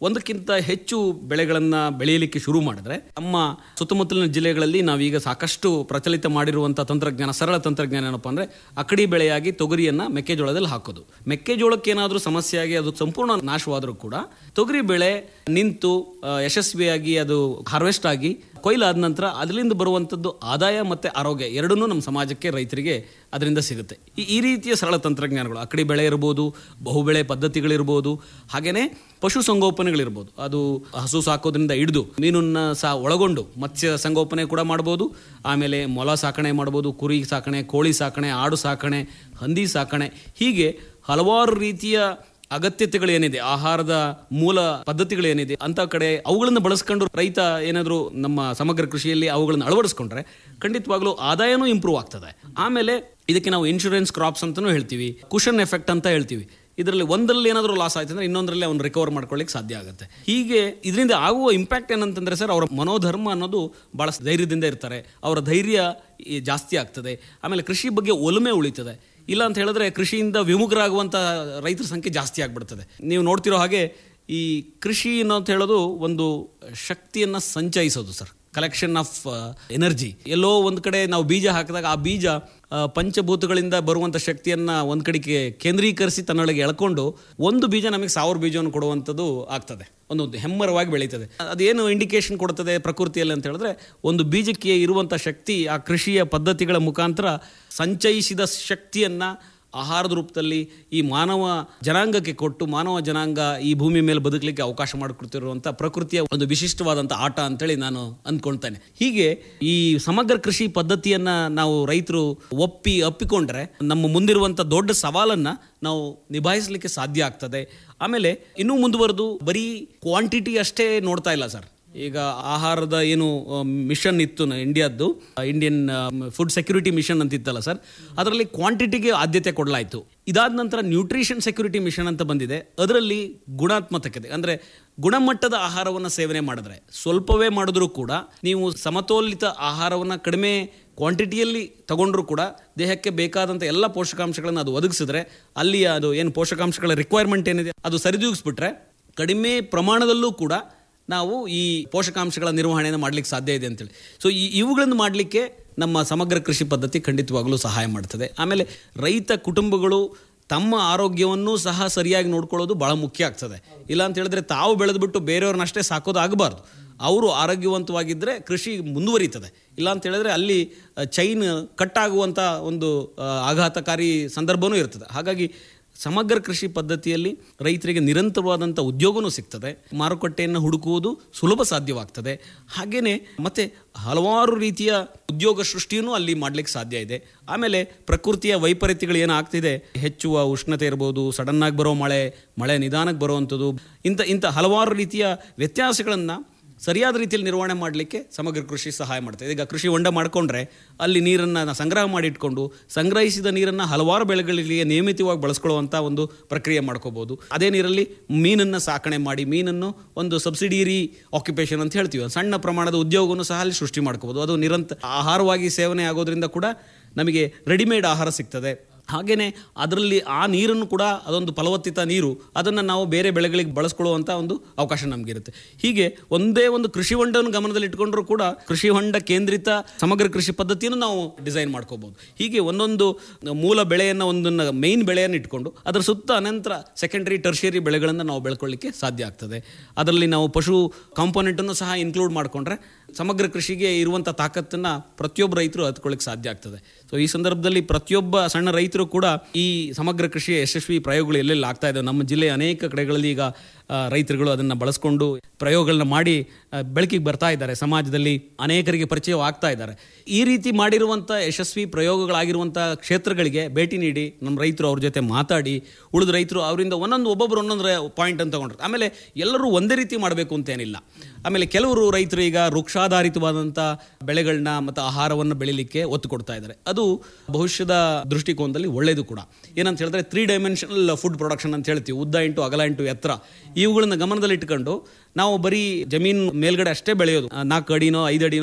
O: ಒಂದಕ್ಕಿಂತ ಹೆಚ್ಚು ಬೆಳೆಗಳನ್ನು ಬೆಳೆಯಲಿಕ್ಕೆ ಶುರು ಮಾಡಿದ್ರೆ ನಮ್ಮ ಸುತ್ತಮುತ್ತಲಿನ ಜಿಲ್ಲೆಗಳಲ್ಲಿ ನಾವೀಗ ಸಾಕಷ್ಟು ಪ್ರಚಲಿತ ಮಾಡಿರುವಂಥ ತಂತ್ರಜ್ಞಾನ ಸರಳ ತಂತ್ರಜ್ಞಾನ ಏನಪ್ಪ ಅಂದರೆ ಅಕಡಿ ಬೆಳೆಯಾಗಿ ತೊಗರಿಯನ್ನು ಮೆಕ್ಕೆಜೋಳದಲ್ಲಿ ಹಾಕೋದು ಮೆಕ್ಕೆಜೋಳಕ್ಕೆ ಏನಾದರೂ ಸಮಸ್ಯೆ ಆಗಿ ಅದು ಸಂಪೂರ್ಣ ನಾಶವಾದರೂ ಕೂಡ ತೊಗರಿ ಬೆಳೆ ನಿಂತು ಆ, ಯಶಸ್ವಿಯಾಗಿ ಅದು ಹಾರ್ವೆಸ್ಟ್ ಆಗಿ ಕೊಯ್ಲಾದ ನಂತರ ಅದರಿಂದ ಬರುವಂಥದ್ದು ಆದಾಯ ಮತ್ತು ಆರೋಗ್ಯ ಎರಡನ್ನೂ ನಮ್ಮ ಸಮಾಜಕ್ಕೆ ರೈತರಿಗೆ ಅದರಿಂದ ಸಿಗುತ್ತೆ ಈ ಈ ರೀತಿಯ ಸರಳ ತಂತ್ರಜ್ಞಾನಗಳು ಅಕಡಿ ಬೆಳೆ ಇರ್ಬೋದು ಬಹುಬೆಳೆ ಪದ್ಧತಿಗಳಿರ್ಬೋದು ಹಾಗೆಯೇ ಪಶು ಸಂಗೋಪನೆಗಳಿರ್ಬೋದು ಅದು ಹಸು ಸಾಕೋದ್ರಿಂದ ಹಿಡಿದು ಮೀನನ್ನ ಸಹ ಒಳಗೊಂಡು ಮತ್ಸ್ಯ ಸಂಗೋಪನೆ ಕೂಡ ಮಾಡ್ಬೋದು ಆಮೇಲೆ ಮೊಲ ಸಾಕಣೆ ಮಾಡ್ಬೋದು ಕುರಿ ಸಾಕಣೆ ಕೋಳಿ ಸಾಕಣೆ ಆಡು ಸಾಕಣೆ ಹಂದಿ ಸಾಕಣೆ ಹೀಗೆ ಹಲವಾರು ರೀತಿಯ ಅಗತ್ಯತೆಗಳೇನಿದೆ ಆಹಾರದ ಮೂಲ ಪದ್ಧತಿಗಳೇನಿದೆ ಅಂತ ಕಡೆ ಅವುಗಳನ್ನು ಬಳಸ್ಕೊಂಡು ರೈತ ಏನಾದರೂ ನಮ್ಮ ಸಮಗ್ರ ಕೃಷಿಯಲ್ಲಿ ಅವುಗಳನ್ನು ಅಳವಡಿಸ್ಕೊಂಡ್ರೆ ಖಂಡಿತವಾಗ್ಲೂ ಆದಾಯನೂ ಇಂಪ್ರೂವ್ ಆಗ್ತದೆ ಆಮೇಲೆ ಇದಕ್ಕೆ ನಾವು ಇನ್ಶೂರೆನ್ಸ್ ಕ್ರಾಪ್ಸ್ ಅಂತಲೂ ಹೇಳ್ತೀವಿ ಕುಷನ್ ಎಫೆಕ್ಟ್ ಅಂತ ಹೇಳ್ತೀವಿ ಇದರಲ್ಲಿ ಒಂದರಲ್ಲಿ ಏನಾದರೂ ಲಾಸ್ ಆಯ್ತು ಅಂದ್ರೆ ಇನ್ನೊಂದರಲ್ಲಿ ಅವ್ನು ರಿಕವರ್ ಮಾಡ್ಕೊಳ್ಳಿಕ್ಕೆ ಸಾಧ್ಯ ಆಗುತ್ತೆ ಹೀಗೆ ಇದರಿಂದ ಆಗುವ ಇಂಪ್ಯಾಕ್ಟ್ ಏನಂತಂದ್ರೆ ಸರ್ ಅವರ ಮನೋಧರ್ಮ ಅನ್ನೋದು ಬಹಳ ಧೈರ್ಯದಿಂದ ಇರ್ತಾರೆ ಅವರ ಧೈರ್ಯ ಈ ಜಾಸ್ತಿ ಆಗ್ತದೆ ಆಮೇಲೆ ಕೃಷಿ ಬಗ್ಗೆ ಒಲುಮೆ ಉಳಿತದೆ ಇಲ್ಲ ಅಂತ ಹೇಳಿದ್ರೆ ಕೃಷಿಯಿಂದ ವಿಮುಖರಾಗುವಂಥ ರೈತರ ಸಂಖ್ಯೆ ಜಾಸ್ತಿ ಆಗ್ಬಿಡ್ತದೆ ನೀವು ನೋಡ್ತಿರೋ ಹಾಗೆ ಈ ಕೃಷಿ ಅಂತ ಹೇಳೋದು ಒಂದು ಶಕ್ತಿಯನ್ನು ಸಂಚಯಿಸೋದು ಸರ್ ಕಲೆಕ್ಷನ್ ಆಫ್ ಎನರ್ಜಿ ಎಲ್ಲೋ ಒಂದು ಕಡೆ ನಾವು ಬೀಜ ಹಾಕಿದಾಗ ಆ ಬೀಜ ಆ, ಪಂಚಭೂತಗಳಿಂದ ಬರುವಂಥ ಶಕ್ತಿಯನ್ನು ಒಂದು ಕಡೆಗೆ ಕೇಂದ್ರೀಕರಿಸಿ ತನ್ನೊಳಗೆ ಎಳ್ಕೊಂಡು ಒಂದು ಬೀಜ ನಮಗೆ ಸಾವಿರ ಬೀಜವನ್ನು ಕೊಡುವಂಥದ್ದು ಆಗ್ತದೆ ಒಂದು ಹೆಮ್ಮರವಾಗಿ ಬೆಳೀತದೆ ಅದೇನು ಇಂಡಿಕೇಶನ್ ಕೊಡ್ತದೆ ಪ್ರಕೃತಿಯಲ್ಲಿ ಅಂತ ಹೇಳಿದ್ರೆ ಒಂದು ಬೀಜಕ್ಕೆ ಇರುವಂಥ ಶಕ್ತಿ ಆ ಕೃಷಿಯ ಪದ್ಧತಿಗಳ ಮುಖಾಂತರ ಸಂಚಯಿಸಿದ ಶಕ್ತಿಯನ್ನು ಆಹಾರದ ರೂಪದಲ್ಲಿ ಈ ಮಾನವ ಜನಾಂಗಕ್ಕೆ ಕೊಟ್ಟು ಮಾನವ ಜನಾಂಗ ಈ ಭೂಮಿ ಮೇಲೆ ಬದುಕಲಿಕ್ಕೆ ಅವಕಾಶ ಮಾಡಿಕೊಡ್ತಿರುವಂಥ ಪ್ರಕೃತಿಯ ಒಂದು ವಿಶಿಷ್ಟವಾದಂಥ ಆಟ ಅಂತೇಳಿ ನಾನು ಅಂದ್ಕೊಳ್ತೇನೆ ಹೀಗೆ ಈ ಸಮಗ್ರ ಕೃಷಿ ಪದ್ಧತಿಯನ್ನ ನಾವು ರೈತರು ಒಪ್ಪಿ ಅಪ್ಪಿಕೊಂಡ್ರೆ ನಮ್ಮ ಮುಂದಿರುವಂಥ ದೊಡ್ಡ ಸವಾಲನ್ನ ನಾವು ನಿಭಾಯಿಸಲಿಕ್ಕೆ ಸಾಧ್ಯ ಆಗ್ತದೆ ಆಮೇಲೆ ಇನ್ನೂ ಮುಂದುವರೆದು ಬರೀ ಕ್ವಾಂಟಿಟಿ ಅಷ್ಟೇ ನೋಡ್ತಾ ಇಲ್ಲ ಸರ್ ಈಗ ಆಹಾರದ ಏನು ಮಿಷನ್ ಇತ್ತು ನ- ಇಂಡಿಯಾದ್ದು ಇಂಡಿಯನ್ ಫುಡ್ ಸೆಕ್ಯೂರಿಟಿ ಮಿಷನ್ ಅಂತ ಇತ್ತಲ್ಲ ಸರ್ ಅದರಲ್ಲಿ ಕ್ವಾಂಟಿಟಿಗೆ ಆದ್ಯತೆ ಕೊಡಲಾಯಿತು ಇದಾದ ನಂತರ ನ್ಯೂಟ್ರಿಷನ್ ಸೆಕ್ಯೂರಿಟಿ ಮಿಷನ್ ಅಂತ ಬಂದಿದೆ ಅದರಲ್ಲಿ ಗುಣಾತ್ಮಕತೆ ಅಂದರೆ ಗುಣಮಟ್ಟದ ಆಹಾರವನ್ನು ಸೇವನೆ ಮಾಡಿದ್ರೆ ಸ್ವಲ್ಪವೇ ಮಾಡಿದ್ರೂ ಕೂಡ ನೀವು ಸಮತೋಲಿತ ಆಹಾರವನ್ನು ಕಡಿಮೆ ಕ್ವಾಂಟಿಟಿಯಲ್ಲಿ ತಗೊಂಡ್ರೂ ಕೂಡ ದೇಹಕ್ಕೆ ಬೇಕಾದಂಥ ಎಲ್ಲ ಪೋಷಕಾಂಶಗಳನ್ನು ಅದು ಒದಗಿಸಿದ್ರೆ ಅಲ್ಲಿ ಅದು ಏನು ಪೋಷಕಾಂಶಗಳ ರಿಕ್ವೈರ್ಮೆಂಟ್ ಏನಿದೆ ಅದು ಸರಿದೂಗಿಸ್ಬಿಟ್ರೆ ಕಡಿಮೆ ಪ್ರಮಾಣದಲ್ಲೂ ಕೂಡ ನಾವು ಈ ಪೋಷಕಾಂಶಗಳ ನಿರ್ವಹಣೆಯನ್ನು ಮಾಡಲಿಕ್ಕೆ ಸಾಧ್ಯ ಇದೆ ಅಂತೇಳಿ ಸೊ ಈ ಇವುಗಳನ್ನು ಮಾಡಲಿಕ್ಕೆ ನಮ್ಮ ಸಮಗ್ರ ಕೃಷಿ ಪದ್ಧತಿ ಖಂಡಿತವಾಗಲೂ ಸಹಾಯ ಮಾಡ್ತದೆ ಆಮೇಲೆ ರೈತ ಕುಟುಂಬಗಳು ತಮ್ಮ ಆರೋಗ್ಯವನ್ನು ಸಹ ಸರಿಯಾಗಿ ನೋಡ್ಕೊಳ್ಳೋದು ಭಾಳ ಮುಖ್ಯ ಆಗ್ತದೆ ಇಲ್ಲ ಅಂತ ಹೇಳಿದ್ರೆ ತಾವು ಬೆಳೆದ್ಬಿಟ್ಟು ಬೇರೆಯವ್ರನ್ನಷ್ಟೇ ಸಾಕೋದು ಆಗಬಾರ್ದು ಅವರು ಆರೋಗ್ಯವಂತವಾಗಿದ್ದರೆ ಕೃಷಿ ಮುಂದುವರಿತದೆ ಇಲ್ಲ ಅಂತ ಹೇಳಿದ್ರೆ ಅಲ್ಲಿ ಚೈನ್ ಕಟ್ ಆಗುವಂಥ ಒಂದು ಆ, ಆಘಾತಕಾರಿ ಸಂದರ್ಭವೂ ಇರ್ತದೆ ಹಾಗಾಗಿ ಸಮಗ್ರ ಕೃಷಿ ಪದ್ಧತಿಯಲ್ಲಿ ರೈತರಿಗೆ ನಿರಂತರವಾದಂಥ ಉದ್ಯೋಗನೂ ಸಿಗ್ತದೆ ಮಾರುಕಟ್ಟೆಯನ್ನು ಹುಡುಕುವುದು ಸುಲಭ ಸಾಧ್ಯವಾಗ್ತದೆ ಹಾಗೆಯೇ ಮತ್ತೆ ಹಲವಾರು ರೀತಿಯ ಉದ್ಯೋಗ ಸೃಷ್ಟಿಯೂ ಅಲ್ಲಿ ಮಾಡಲಿಕ್ಕೆ ಸಾಧ್ಯ ಇದೆ ಆಮೇಲೆ ಪ್ರಕೃತಿಯ ವೈಪರೀತ್ಯಗಳು ಏನಾಗ್ತಿದೆ ಹೆಚ್ಚುವ ಉಷ್ಣತೆ ಇರ್ಬೋದು ಸಡನ್ನಾಗಿ ಬರೋ ಮಳೆ ಮಳೆ ನಿಧಾನಕ್ಕೆ ಬರುವಂಥದ್ದು ಇಂಥ ಇಂಥ ಹಲವಾರು ರೀತಿಯ ವ್ಯತ್ಯಾಸಗಳನ್ನು ಸರಿಯಾದ ರೀತಿಯಲ್ಲಿ ನಿರ್ವಹಣೆ ಮಾಡಲಿಕ್ಕೆ ಸಮಗ್ರ ಕೃಷಿ ಸಹಾಯ ಮಾಡ್ತದೆ ಈಗ ಕೃಷಿ ಹೊಂಡ ಮಾಡಿಕೊಂಡ್ರೆ ಅಲ್ಲಿ ನೀರನ್ನು ಸಂಗ್ರಹ ಮಾಡಿ ಇಟ್ಕೊಂಡು ಸಂಗ್ರಹಿಸಿದ ನೀರನ್ನು ಹಲವಾರು ಬೆಳೆಗಳಿಗೆ ನಿಯಮಿತವಾಗಿ ಬಳಸ್ಕೊಳ್ಳುವಂಥ ಒಂದು ಪ್ರಕ್ರಿಯೆ ಮಾಡ್ಕೋಬೋದು ಅದೇ ನೀರಲ್ಲಿ ಮೀನನ್ನು ಸಾಕಣೆ ಮಾಡಿ ಮೀನನ್ನು ಒಂದು ಸಬ್ಸಿಡಿಯರಿ ಆಕ್ಯುಪೇಷನ್ ಅಂತ ಹೇಳ್ತೀವಿ ಒಂದು ಸಣ್ಣ ಪ್ರಮಾಣದ ಉದ್ಯೋಗವನ್ನು ಸಹ ಅಲ್ಲಿ ಸೃಷ್ಟಿ ಮಾಡ್ಕೋಬೋದು ಅದು ನಿರಂತರ ಆಹಾರವಾಗಿ ಸೇವನೆ ಆಗೋದ್ರಿಂದ ಕೂಡ ನಮಗೆ ರೆಡಿಮೇಡ್ ಆಹಾರ ಸಿಗ್ತದೆ ಹಾಗೆಯೇ ಅದರಲ್ಲಿ ಆ ನೀರನ್ನು ಕೂಡ ಅದೊಂದು ಫಲವತ್ತಿತ ನೀರು ಅದನ್ನು ನಾವು ಬೇರೆ ಬೆಳೆಗಳಿಗೆ ಬಳಸ್ಕೊಳ್ಳುವಂಥ ಒಂದು ಅವಕಾಶ ನಮಗಿರುತ್ತೆ ಹೀಗೆ ಒಂದೇ ಒಂದು ಕೃಷಿ ಹೊಂಡವನ್ನು ಗಮನದಲ್ಲಿ ಇಟ್ಕೊಂಡ್ರೂ ಕೂಡ ಕೃಷಿ ಹೊಂಡ ಕೇಂದ್ರಿತ ಸಮಗ್ರ ಕೃಷಿ ಪದ್ಧತಿಯನ್ನು ನಾವು ಡಿಸೈನ್ ಮಾಡ್ಕೋಬಹುದು ಹೀಗೆ ಒಂದೊಂದು ಮೂಲ ಬೆಳೆಯನ್ನು ಒಂದನ್ನು ಮೇಯ್ನ್ ಬೆಳೆಯನ್ನು ಇಟ್ಕೊಂಡು ಅದರ ಸುತ್ತ ಅನಂತರ ಸೆಕೆಂಡರಿ ಟರ್ಷಿಯರಿ ಬೆಳೆಗಳನ್ನು ನಾವು ಬೆಳ್ಕೊಳ್ಳಿಕ್ಕೆ ಸಾಧ್ಯ ಆಗ್ತದೆ ಅದರಲ್ಲಿ ನಾವು ಪಶು ಕಾಂಪೋನೆಂಟನ್ನು ಸಹ ಇನ್ಕ್ಲೂಡ್ ಮಾಡಿಕೊಂಡ್ರೆ ಸಮಗ್ರ ಕೃಷಿಗೆ ಇರುವಂಥ ತಾಕತ್ತನ್ನು ಪ್ರತಿಯೊಬ್ಬ ರೈತರು ಹತ್ಕೊಳ್ಳಿಕ್ಕೆ ಸಾಧ್ಯ ಆಗ್ತದೆ ಸೊ ಈ ಸಂದರ್ಭದಲ್ಲಿ ಪ್ರತಿಯೊಬ್ಬ ಸಣ್ಣ ರೈತರು ಕೂಡ ಈ ಸಮಗ್ರ ಕೃಷಿಯ ಯಶಸ್ವಿ ಪ್ರಯೋಗಗಳು ಎಲ್ಲೆಲ್ಲಿ ಆಗ್ತಾ ಇದ್ದಾವೆ ನಮ್ಮ ಜಿಲ್ಲೆಯ ಅನೇಕ ಕಡೆಗಳಲ್ಲಿ ಈಗ ಆ, ರೈತರುಗಳು ಅದನ್ನು ಬಳಸ್ಕೊಂಡು ಪ್ರಯೋಗಗಳನ್ನ ಮಾಡಿ ಆ, ಬೆಳಕಿಗೆ ಬರ್ತಾ ಇದ್ದಾರೆ ಸಮಾಜದಲ್ಲಿ ಅನೇಕರಿಗೆ ಪರಿಚಯ ಆಗ್ತಾ ಇದ್ದಾರೆ ಈ ರೀತಿ ಮಾಡಿರುವಂಥ ಯಶಸ್ವಿ ಪ್ರಯೋಗಗಳಾಗಿರುವಂಥ ಕ್ಷೇತ್ರಗಳಿಗೆ ಭೇಟಿ ನೀಡಿ ನಮ್ಮ ರೈತರು ಅವ್ರ ಜೊತೆ ಮಾತಾಡಿ ಉಳಿದ ರೈತರು ಅವರಿಂದ ಒಂದೊಂದು ಒಬ್ಬೊಬ್ಬರು ಒಂದೊಂದು ಪಾಯಿಂಟ್ ಅಂತ ತಗೊಂಡ್ರು ಆಮೇಲೆ ಎಲ್ಲರೂ ಒಂದೇ ರೀತಿ ಮಾಡಬೇಕು ಅಂತೇನಿಲ್ಲ ಆಮೇಲೆ ಕೆಲವರು ರೈತರು ಈಗ ವೃಕ್ಷಾಧಾರಿತವಾದಂಥ ಬೆಳೆಗಳನ್ನ ಮತ್ತು ಆಹಾರವನ್ನು ಬೆಳಿಲಿಕ್ಕೆ ಒತ್ತು ಕೊಡ್ತಾ ಇದ್ದಾರೆ ಅದು ಭವಿಷ್ಯದ ದೃಷ್ಟಿಕೋನದಲ್ಲಿ ಒಳ್ಳೆಯದು ಕೂಡ ಏನಂತ ಹೇಳಿದ್ರೆ ತ್ರೀ ಡೈಮೆನ್ಷನಲ್ ಫುಡ್ ಪ್ರೊಡಕ್ಷನ್ ಅಂತ ಹೇಳ್ತೀವಿ ಉದ್ದ ಇಂಟು ಅಗಲ ಇಂಟು ಎತ್ತರ ಇವುಗಳನ್ನ ಗಮನದಲ್ಲಿ ಇಟ್ಕೊಂಡು ನಾವು ಬರೀ ಜಮೀನು ಮೇಲ್ಗಡೆ ಅಷ್ಟೇ ಬೆಳೆಯೋದು ಆ, ನಾಲ್ಕು ಅಡಿನೋ ಐದು ಅಡಿನೋ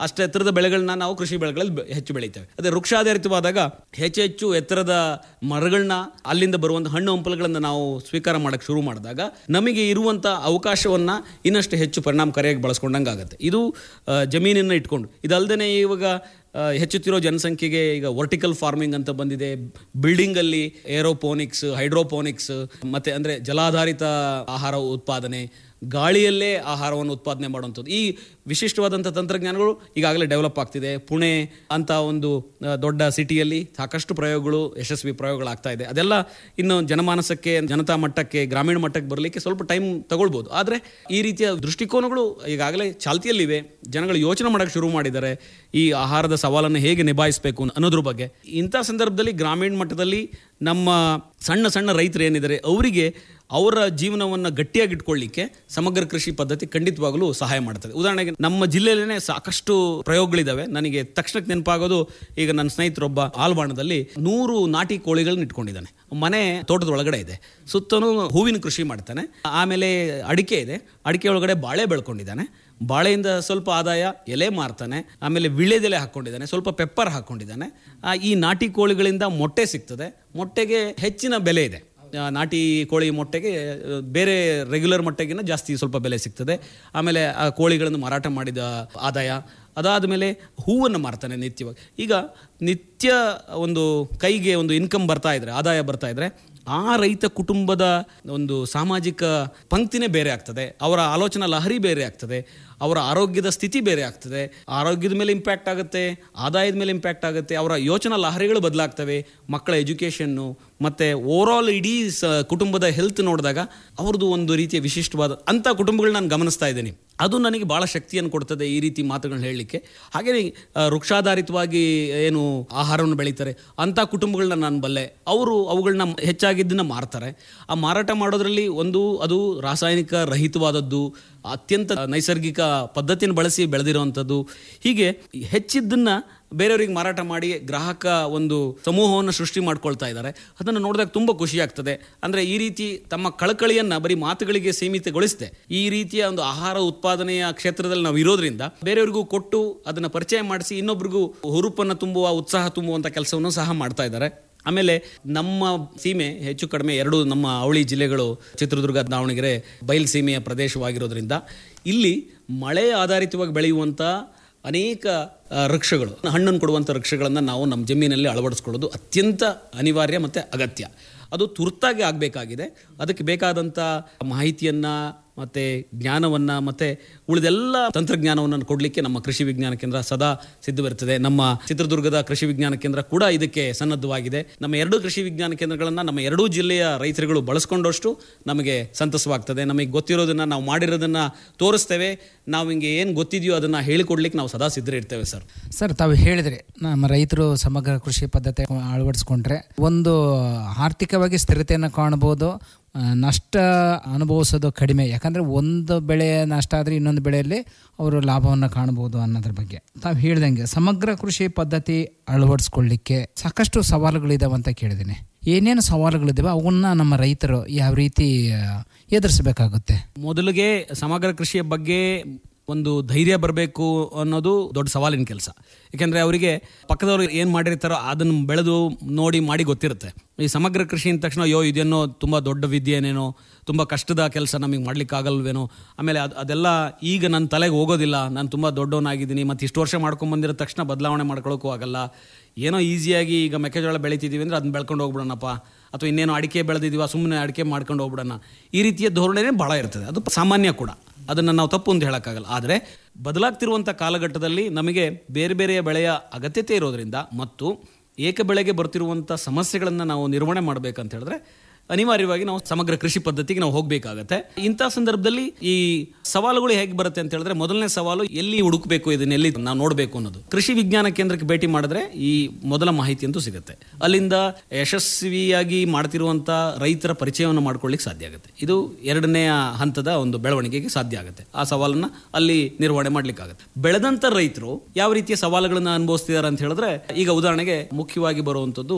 O: ಅಷ್ಟು ಎತ್ತರದ ಬೆಳೆಗಳನ್ನ ನಾವು ಕೃಷಿ ಬೆಳೆಗಳಲ್ಲಿ ಬೆ- ಹೆಚ್ಚು ಬೆಳಿತೇವೆ ಅದೇ ವೃಕ್ಷಾಧಾರಿತವಾದಾಗ ಹೆಚ್ಚು ಹೆಚ್ಚು ಎತ್ತರದ ಮರಗಳನ್ನ ಅಲ್ಲಿಂದ ಬರುವಂಥ ಹಣ್ಣು ಹಂಪಲುಗಳನ್ನು ನಾವು ಸ್ವೀಕಾರ ಮಾಡಕ್ಕೆ ಶುರು ಮಾಡಿದಾಗ ನಮಗೆ ಇರುವಂಥ ಅವಕಾಶವನ್ನ ಇನ್ನಷ್ಟು ಹೆಚ್ಚು ಪರಿಣಾಮಕಾರಿಯಾಗಿ ಬಳಸ್ಕೊಂಡಂಗೆ ಆಗುತ್ತೆ ಇದು ಆ, ಜಮೀನನ್ನ ಇಟ್ಕೊಂಡು ಇದಲ್ದೇ ಇವಾಗ ಆ, ಹೆಚ್ಚುತ್ತಿರೋ ಜನಸಂಖ್ಯೆಗೆ ಈಗ ವರ್ಟಿಕಲ್ ಫಾರ್ಮಿಂಗ್ ಅಂತ ಬಂದಿದೆ ಬಿಲ್ಡಿಂಗ್ ಅಲ್ಲಿ ಏರೋಪೋನಿಕ್ಸ್ ಹೈಡ್ರೋಪೋನಿಕ್ಸ್ ಮತ್ತೆ ಅಂದ್ರೆ ಜಲಾಧಾರಿತ ಆಹಾರ ಉತ್ಪಾದನೆ ಗಾಳಿಯಲ್ಲೇ ಆಹಾರವನ್ನು ಉತ್ಪಾದನೆ ಮಾಡುವಂಥದ್ದು ಈ ವಿಶಿಷ್ಟವಾದಂಥ ತಂತ್ರಜ್ಞಾನಗಳು ಈಗಾಗಲೇ ಡೆವಲಪ್ ಆಗ್ತಿದೆ ಪುಣೆ ಅಂತ ಒಂದು ಆ, ದೊಡ್ಡ ಸಿಟಿಯಲ್ಲಿ ಸಾಕಷ್ಟು ಪ್ರಯೋಗಗಳು ಯಶಸ್ವಿ ಪ್ರಯೋಗಗಳಾಗ್ತಾ ಇದೆ ಅದೆಲ್ಲ ಇನ್ನು ಜನಮಾನಸಕ್ಕೆ ಜನತಾ ಮಟ್ಟಕ್ಕೆ ಗ್ರಾಮೀಣ ಮಟ್ಟಕ್ಕೆ ಬರಲಿಕ್ಕೆ ಸ್ವಲ್ಪ ಟೈಮ್ ತಗೊಳ್ಬೋದು ಆದರೆ ಈ ರೀತಿಯ ದೃಷ್ಟಿಕೋನಗಳು ಈಗಾಗಲೇ ಚಾಲ್ತಿಯಲ್ಲಿವೆ ಜನಗಳು ಯೋಚನೆ ಮಾಡೋಕ್ಕೆ ಶುರು ಮಾಡಿದ್ದಾರೆ ಈ ಆಹಾರದ ಸವಾಲನ್ನು ಹೇಗೆ ನಿಭಾಯಿಸಬೇಕು ಅನ್ನೋದ್ರ ಬಗ್ಗೆ ಇಂಥ ಸಂದರ್ಭದಲ್ಲಿ ಗ್ರಾಮೀಣ ಮಟ್ಟದಲ್ಲಿ ನಮ್ಮ ಸಣ್ಣ ಸಣ್ಣ ರೈತರು ಏನಿದ್ದಾರೆ ಅವರಿಗೆ ಅವರ ಜೀವನವನ್ನು ಗಟ್ಟಿಯಾಗಿ ಇಟ್ಕೊಳ್ಳಿಕ್ಕೆ ಸಮಗ್ರ ಕೃಷಿ ಪದ್ಧತಿ ಖಂಡಿತವಾಗಲೂ ಸಹಾಯ ಮಾಡ್ತದೆ ಉದಾಹರಣೆಗೆ ನಮ್ಮ ಜಿಲ್ಲೆಯಲ್ಲೇ ಸಾಕಷ್ಟು ಪ್ರಯೋಗಗಳಿದ್ದಾವೆ ನನಗೆ ತಕ್ಷಣಕ್ಕೆ ನೆನಪಾಗೋದು ಈಗ ನನ್ನ ಸ್ನೇಹಿತರೊಬ್ಬ ಆಲ್ವಾಣದಲ್ಲಿ ನೂರು ನಾಟಿ ಕೋಳಿಗಳನ್ನ ಇಟ್ಕೊಂಡಿದ್ದಾನೆ ಮನೆ ತೋಟದ ಒಳಗಡೆ ಇದೆ ಸುತ್ತಲೂ ಹೂವಿನ ಕೃಷಿ ಮಾಡ್ತಾನೆ ಆಮೇಲೆ ಅಡಿಕೆ ಇದೆ ಅಡಿಕೆ ಒಳಗಡೆ ಬಾಳೆ ಬೆಳ್ಕೊಂಡಿದ್ದಾನೆ ಬಾಳೆಯಿಂದ ಸ್ವಲ್ಪ ಆದಾಯ ಎಲೆ ಮಾರ್ತಾನೆ ಆಮೇಲೆ ವಿಳೆದೆಲೆ ಹಾಕ್ಕೊಂಡಿದ್ದಾನೆ ಸ್ವಲ್ಪ ಪೆಪ್ಪರ್ ಹಾಕ್ಕೊಂಡಿದ್ದಾನೆ ಆ, ಈ ನಾಟಿ ಕೋಳಿಗಳಿಂದ ಮೊಟ್ಟೆ ಸಿಗ್ತದೆ ಮೊಟ್ಟೆಗೆ ಹೆಚ್ಚಿನ ಬೆಲೆ ಇದೆ ಆ, ನಾಟಿ ಕೋಳಿ ಮೊಟ್ಟೆಗೆ ಆ, ಬೇರೆ ರೆಗ್ಯುಲರ್ ಮೊಟ್ಟೆಗಿನ ಜಾಸ್ತಿ ಸ್ವಲ್ಪ ಬೆಲೆ ಸಿಗ್ತದೆ ಆಮೇಲೆ ಆ ಕೋಳಿಗಳನ್ನು ಮಾರಾಟ ಮಾಡಿದ ಆದಾಯ ಅದಾದ ಮೇಲೆ ಹೂವನ್ನು ಮಾರ್ತಾನೆ ನಿತ್ಯವಾಗಿ ಈಗ ನಿತ್ಯ ಒಂದು ಕೈಗೆ ಒಂದು ಇನ್ಕಮ್ ಬರ್ತಾ ಇದ್ರೆ ಆದಾಯ ಬರ್ತಾ ಇದ್ರೆ ಆ ರೈತ ಕುಟುಂಬದ ಒಂದು ಸಾಮಾಜಿಕ ಪಂಕ್ತಿನೇ ಬೇರೆ ಆಗ್ತದೆ ಅವರ ಆಲೋಚನಾ ಲಹರಿ ಬೇರೆ ಆಗ್ತದೆ ಅವರ ಆರೋಗ್ಯದ ಸ್ಥಿತಿ ಬೇರೆ ಆಗ್ತದೆ ಆರೋಗ್ಯದ ಮೇಲೆ ಇಂಪ್ಯಾಕ್ಟ್ ಆಗುತ್ತೆ ಆದಾಯದ ಮೇಲೆ ಇಂಪ್ಯಾಕ್ಟ್ ಆಗುತ್ತೆ ಅವರ ಯೋಚನಾ ಲಹರಿಗಳು ಬದಲಾಗ್ತವೆ ಮಕ್ಕಳ ಎಜುಕೇಷನ್ನು ಮತ್ತು ಓವರಾಲ್ ಇಡೀ ಸ ಕುಟುಂಬದ ಹೆಲ್ತ್ ನೋಡಿದಾಗ ಅವ್ರದ್ದು ಒಂದು ರೀತಿಯ ವಿಶಿಷ್ಟವಾದ ಅಂಥ ಕುಟುಂಬಗಳು ನಾನು ಗಮನಿಸ್ತಾ ಇದ್ದೀನಿ ಅದು ನನಗೆ ಭಾಳ ಶಕ್ತಿಯನ್ನು ಕೊಡ್ತದೆ ಈ ರೀತಿ ಮಾತುಗಳನ್ನ ಹೇಳಲಿಕ್ಕೆ ಹಾಗೆಯೇ ಆ, ವೃಕ್ಷಾಧಾರಿತವಾಗಿ ಏನು ಆಹಾರವನ್ನು ಬೆಳೀತಾರೆ ಅಂಥ ಕುಟುಂಬಗಳನ್ನ ನಾನು ಬಲ್ಲೆ ಅವರು ಅವುಗಳನ್ನ ಹೆಚ್ಚಾಗಿದ್ದನ್ನ ಮಾರ್ತಾರೆ ಆ ಮಾರಾಟ ಮಾಡೋದ್ರಲ್ಲಿ ಒಂದು ಅದು ರಾಸಾಯನಿಕ ರಹಿತವಾದದ್ದು ಅತ್ಯಂತ ನೈಸರ್ಗಿಕ ಪದ್ಧತಿಯನ್ನು ಬಳಸಿ ಬೆಳೆದಿರುವಂಥದ್ದು ಹೀಗೆ ಹೆಚ್ಚಿದ್ದನ್ನ ಬೇರೆಯವರಿಗೆ ಮಾರಾಟ ಮಾಡಿ ಗ್ರಾಹಕ ಒಂದು ಸಮೂಹವನ್ನು ಸೃಷ್ಟಿ ಮಾಡ್ಕೊಳ್ತಾ ಇದ್ದಾರೆ ಅದನ್ನು ನೋಡಿದಾಗ ತುಂಬ ಖುಷಿ ಆಗ್ತದೆ ಅಂದರೆ ಈ ರೀತಿ ತಮ್ಮ ಕಳಕಳಿಯನ್ನು ಬರೀ ಮಾತುಗಳಿಗೆ ಸೀಮಿತಗೊಳಿಸದೆ ಈ ರೀತಿಯ ಒಂದು ಆಹಾರ ಉತ್ಪಾದನೆಯ ಕ್ಷೇತ್ರದಲ್ಲಿ ನಾವು ಇರೋದ್ರಿಂದ ಬೇರೆಯವರಿಗೂ ಕೊಟ್ಟು ಅದನ್ನು ಪರಿಚಯ ಮಾಡಿಸಿ ಇನ್ನೊಬ್ರಿಗೂ ಹುರುಪನ್ನು ತುಂಬುವ ಉತ್ಸಾಹ ತುಂಬುವಂಥ ಕೆಲಸವನ್ನು ಸಹ ಮಾಡ್ತಾ ಇದ್ದಾರೆ ಆಮೇಲೆ ನಮ್ಮ ಸೀಮೆ ಹೆಚ್ಚು ಕಡಿಮೆ ಎರಡು ನಮ್ಮ ಅವಳಿ ಜಿಲ್ಲೆಗಳು ಚಿತ್ರದುರ್ಗ ದಾವಣಗೆರೆ ಬಯಲು ಸೀಮೆಯ ಪ್ರದೇಶವಾಗಿರೋದ್ರಿಂದ ಇಲ್ಲಿ ಮಳೆ ಆಧಾರಿತವಾಗಿ ಬೆಳೆಯುವಂಥ ಅನೇಕ ಆ, ವೃಕ್ಷಗಳು ಹಣ್ಣನ್ನು ಕೊಡುವಂಥ ವೃಕ್ಷಗಳನ್ನು ನಾವು ನಮ್ಮ ಜಮೀನಲ್ಲಿ ಅಳವಡಿಸ್ಕೊಳ್ಳೋದು ಅತ್ಯಂತ ಅನಿವಾರ್ಯ ಮತ್ತು ಅಗತ್ಯ ಅದು ತುರ್ತಾಗಿ ಆಗಬೇಕಾಗಿದೆ ಅದಕ್ಕೆ ಬೇಕಾದಂಥ ಮಾಹಿತಿಯನ್ನು ಮತ್ತು ಜ್ಞಾನವನ್ನು ಮತ್ತು ಉಳಿದೆಲ್ಲ ತಂತ್ರಜ್ಞಾನವನ್ನು ಕೊಡಲಿಕ್ಕೆ ನಮ್ಮ ಕೃಷಿ ವಿಜ್ಞಾನ ಕೇಂದ್ರ ಸದಾ ಸಿದ್ಧವಿರ್ತದೆ ನಮ್ಮ ಚಿತ್ರದುರ್ಗದ ಕೃಷಿ ವಿಜ್ಞಾನ ಕೇಂದ್ರ ಕೂಡ ಇದಕ್ಕೆ ಸನ್ನದ್ಧವಾಗಿದೆ ನಮ್ಮ ಎರಡೂ ಕೃಷಿ ವಿಜ್ಞಾನ ಕೇಂದ್ರಗಳನ್ನು ನಮ್ಮ ಎರಡೂ ಜಿಲ್ಲೆಯ ರೈತರುಗಳು ಬಳಸ್ಕೊಂಡಷ್ಟು ನಮಗೆ ಸಂತಸವಾಗ್ತದೆ ನಮಗೆ ಗೊತ್ತಿರೋದನ್ನು ನಾವು ಮಾಡಿರೋದನ್ನು ತೋರಿಸ್ತೇವೆ ನಾವು ಹಿಂಗೆ ಏನು ಗೊತ್ತಿದೆಯೋ ಅದನ್ನು ಹೇಳಿಕೊಡ್ಲಿಕ್ಕೆ ನಾವು ಸದಾ ಸಿದ್ಧರಿರ್ತೇವೆ ಸರ್
N: ಸರ್ ತಾವು ಹೇಳಿದ್ರಿ ನಮ್ಮ ರೈತರು ಸಮಗ್ರ ಕೃಷಿ ಪದ್ಧತಿ ಅಳವಡಿಸ್ಕೊಂಡ್ರೆ ಒಂದು ಆರ್ಥಿಕವಾಗಿ ಸ್ಥಿರತೆಯನ್ನು ಕಾಣಬಹುದು ಆ, ನಷ್ಟ ಅನುಭವಿಸೋದು ಕಡಿಮೆ ಯಾಕಂದರೆ ಒಂದು ಬೆಳೆ ನಷ್ಟ ಆದರೆ ಇನ್ನೊಂದು ಬೆಳೆಯಲ್ಲಿ ಅವರು ಲಾಭವನ್ನು ಕಾಣಬಹುದು ಅನ್ನೋದ್ರ ಬಗ್ಗೆ ತಾವು ಹೇಳ್ದಂಗೆ ಸಮಗ್ರ ಕೃಷಿ ಪದ್ಧತಿ ಅಳವಡಿಸ್ಕೊಳ್ಳಿಕ್ಕೆ ಸಾಕಷ್ಟು ಸವಾಲುಗಳಿದಾವೆ ಅಂತ ಕೇಳಿದ್ದೀನಿ ಏನೇನು ಸವಾಲುಗಳಿದ್ದಾವೆ ಅವನ್ನ ನಮ್ಮ ರೈತರು ಯಾವ ರೀತಿ ಆ, ಎದುರಿಸಬೇಕಾಗುತ್ತೆ
O: ಮೊದಲಿಗೆ ಸಮಗ್ರ ಕೃಷಿಯ ಬಗ್ಗೆ ಒಂದು ಧೈರ್ಯ ಬರಬೇಕು ಅನ್ನೋದು ದೊಡ್ಡ ಸವಾಲಿನ ಕೆಲಸ ಯಾಕೆಂದರೆ ಅವರಿಗೆ ಪಕ್ಕದವ್ರು ಏನು ಮಾಡಿರ್ತಾರೋ ಅದನ್ನು ಬೆಳೆದು ನೋಡಿ ಮಾಡಿ ಗೊತ್ತಿರುತ್ತೆ ಈ ಸಮಗ್ರ ಕೃಷಿ ಅಂದ ತಕ್ಷಣ ಅಯ್ಯೋ ಇದೇನೋ ತುಂಬ ದೊಡ್ಡ ವಿದ್ಯೆನೇನೋ ತುಂಬ ಕಷ್ಟದ ಕೆಲಸ ನಮಗೆ ಮಾಡ್ಲಿಕ್ಕಾಗಲ್ವೇನೋ ಆಮೇಲೆ ಅದು ಅದೆಲ್ಲ ಈಗ ನನ್ನ ತಲೆಗೆ ಹೋಗೋದಿಲ್ಲ ನಾನು ತುಂಬ ದೊಡ್ಡವನಾಗಿದ್ದೀನಿ ಮತ್ತು ಇಷ್ಟು ವರ್ಷ ಮಾಡ್ಕೊಂಬಂದಿರೋ ತಕ್ಷಣ ಬದಲಾವಣೆ ಮಾಡ್ಕೊಳ್ಳೋಕ್ಕೂ ಆಗಲ್ಲ ಏನೋ ಈಸಿಯಾಗಿ ಈಗ ಮೆಕ್ಕೆಜೋಳ ಬೆಳಿತಿದ್ದೀವಿ ಅಂದರೆ ಅದನ್ನ ಬೆಳ್ಕೊಂಡು ಹೋಗ್ಬಿಡೋಣಪ್ಪ ಅಥವಾ ಇನ್ನೇನು ಅಡಿಕೆ ಬೆಳೆದಿದ್ದೀವ ಸುಮ್ಮನೆ ಅಡಿಕೆ ಮಾಡ್ಕೊಂಡು ಹೋಗ್ಬಿಡೋಣ ಈ ರೀತಿಯ ಧೋರಣೆನೇ ಭಾಳ ಇರ್ತದೆ ಅದು ಸಾಮಾನ್ಯ ಕೂಡ ಅದನ್ನು ನಾವು ತಪ್ಪು ಅಂತ ಹೇಳೋಕ್ಕಾಗಲ್ಲ ಆದರೆ ಬದಲಾಗ್ತಿರುವಂಥ ಕಾಲಘಟ್ಟದಲ್ಲಿ ನಮಗೆ ಬೇರೆ ಬೇರೆಯ ಬೆಳೆಯ ಅಗತ್ಯತೆ ಇರೋದ್ರಿಂದ ಮತ್ತು ಏಕ ಬೆಳೆಗೆ ಬರ್ತಿರುವಂಥ ಸಮಸ್ಯೆಗಳನ್ನು ನಾವು ನಿರ್ವಹಣೆ ಮಾಡಬೇಕಂತ ಹೇಳಿದ್ರೆ ಅನಿವಾರ್ಯವಾಗಿ ನಾವು ಸಮಗ್ರ ಕೃಷಿ ಪದ್ಧತಿಗೆ ನಾವು ಹೋಗಬೇಕಾಗತ್ತೆ ಇಂಥ ಸಂದರ್ಭದಲ್ಲಿ ಈ ಸವಾಲುಗಳು ಹೇಗೆ ಬರುತ್ತೆ ಅಂತ ಹೇಳಿದ್ರೆ ಮೊದಲನೇ ಸವಾಲು ಎಲ್ಲಿ ಹುಡುಕಬೇಕು ಇದನ್ನ ಎಲ್ಲಿ ನಾವು ನೋಡಬೇಕು ಅನ್ನೋದು ಕೃಷಿ ವಿಜ್ಞಾನ ಕೇಂದ್ರಕ್ಕೆ ಭೇಟಿ ಮಾಡಿದ್ರೆ ಈ ಮೊದಲ ಮಾಹಿತಿ ಅಂತೂ ಸಿಗುತ್ತೆ ಅಲ್ಲಿಂದ ಯಶಸ್ವಿಯಾಗಿ ಮಾಡ್ತಿರುವಂಥ ರೈತರ ಪರಿಚಯವನ್ನು ಮಾಡ್ಕೊಳ್ಳಿಕ್ಕೆ ಸಾಧ್ಯ ಆಗುತ್ತೆ ಇದು ಎರಡನೆಯ ಹಂತದ ಒಂದು ಬೆಳವಣಿಗೆಗೆ ಸಾಧ್ಯ ಆಗುತ್ತೆ ಆ ಸವಾಲನ್ನ ಅಲ್ಲಿ ನಿರ್ವಹಣೆ ಮಾಡ್ಲಿಕ್ಕಾಗುತ್ತೆ ಬೆಳೆದಂತ ರೈತರು ಯಾವ ರೀತಿಯ ಸವಾಲುಗಳನ್ನ ಅನುಭವಿಸ್ತಿದ್ದಾರೆ ಅಂತ ಹೇಳಿದ್ರೆ ಈಗ ಉದಾಹರಣೆಗೆ ಮುಖ್ಯವಾಗಿ ಬರುವಂಥದ್ದು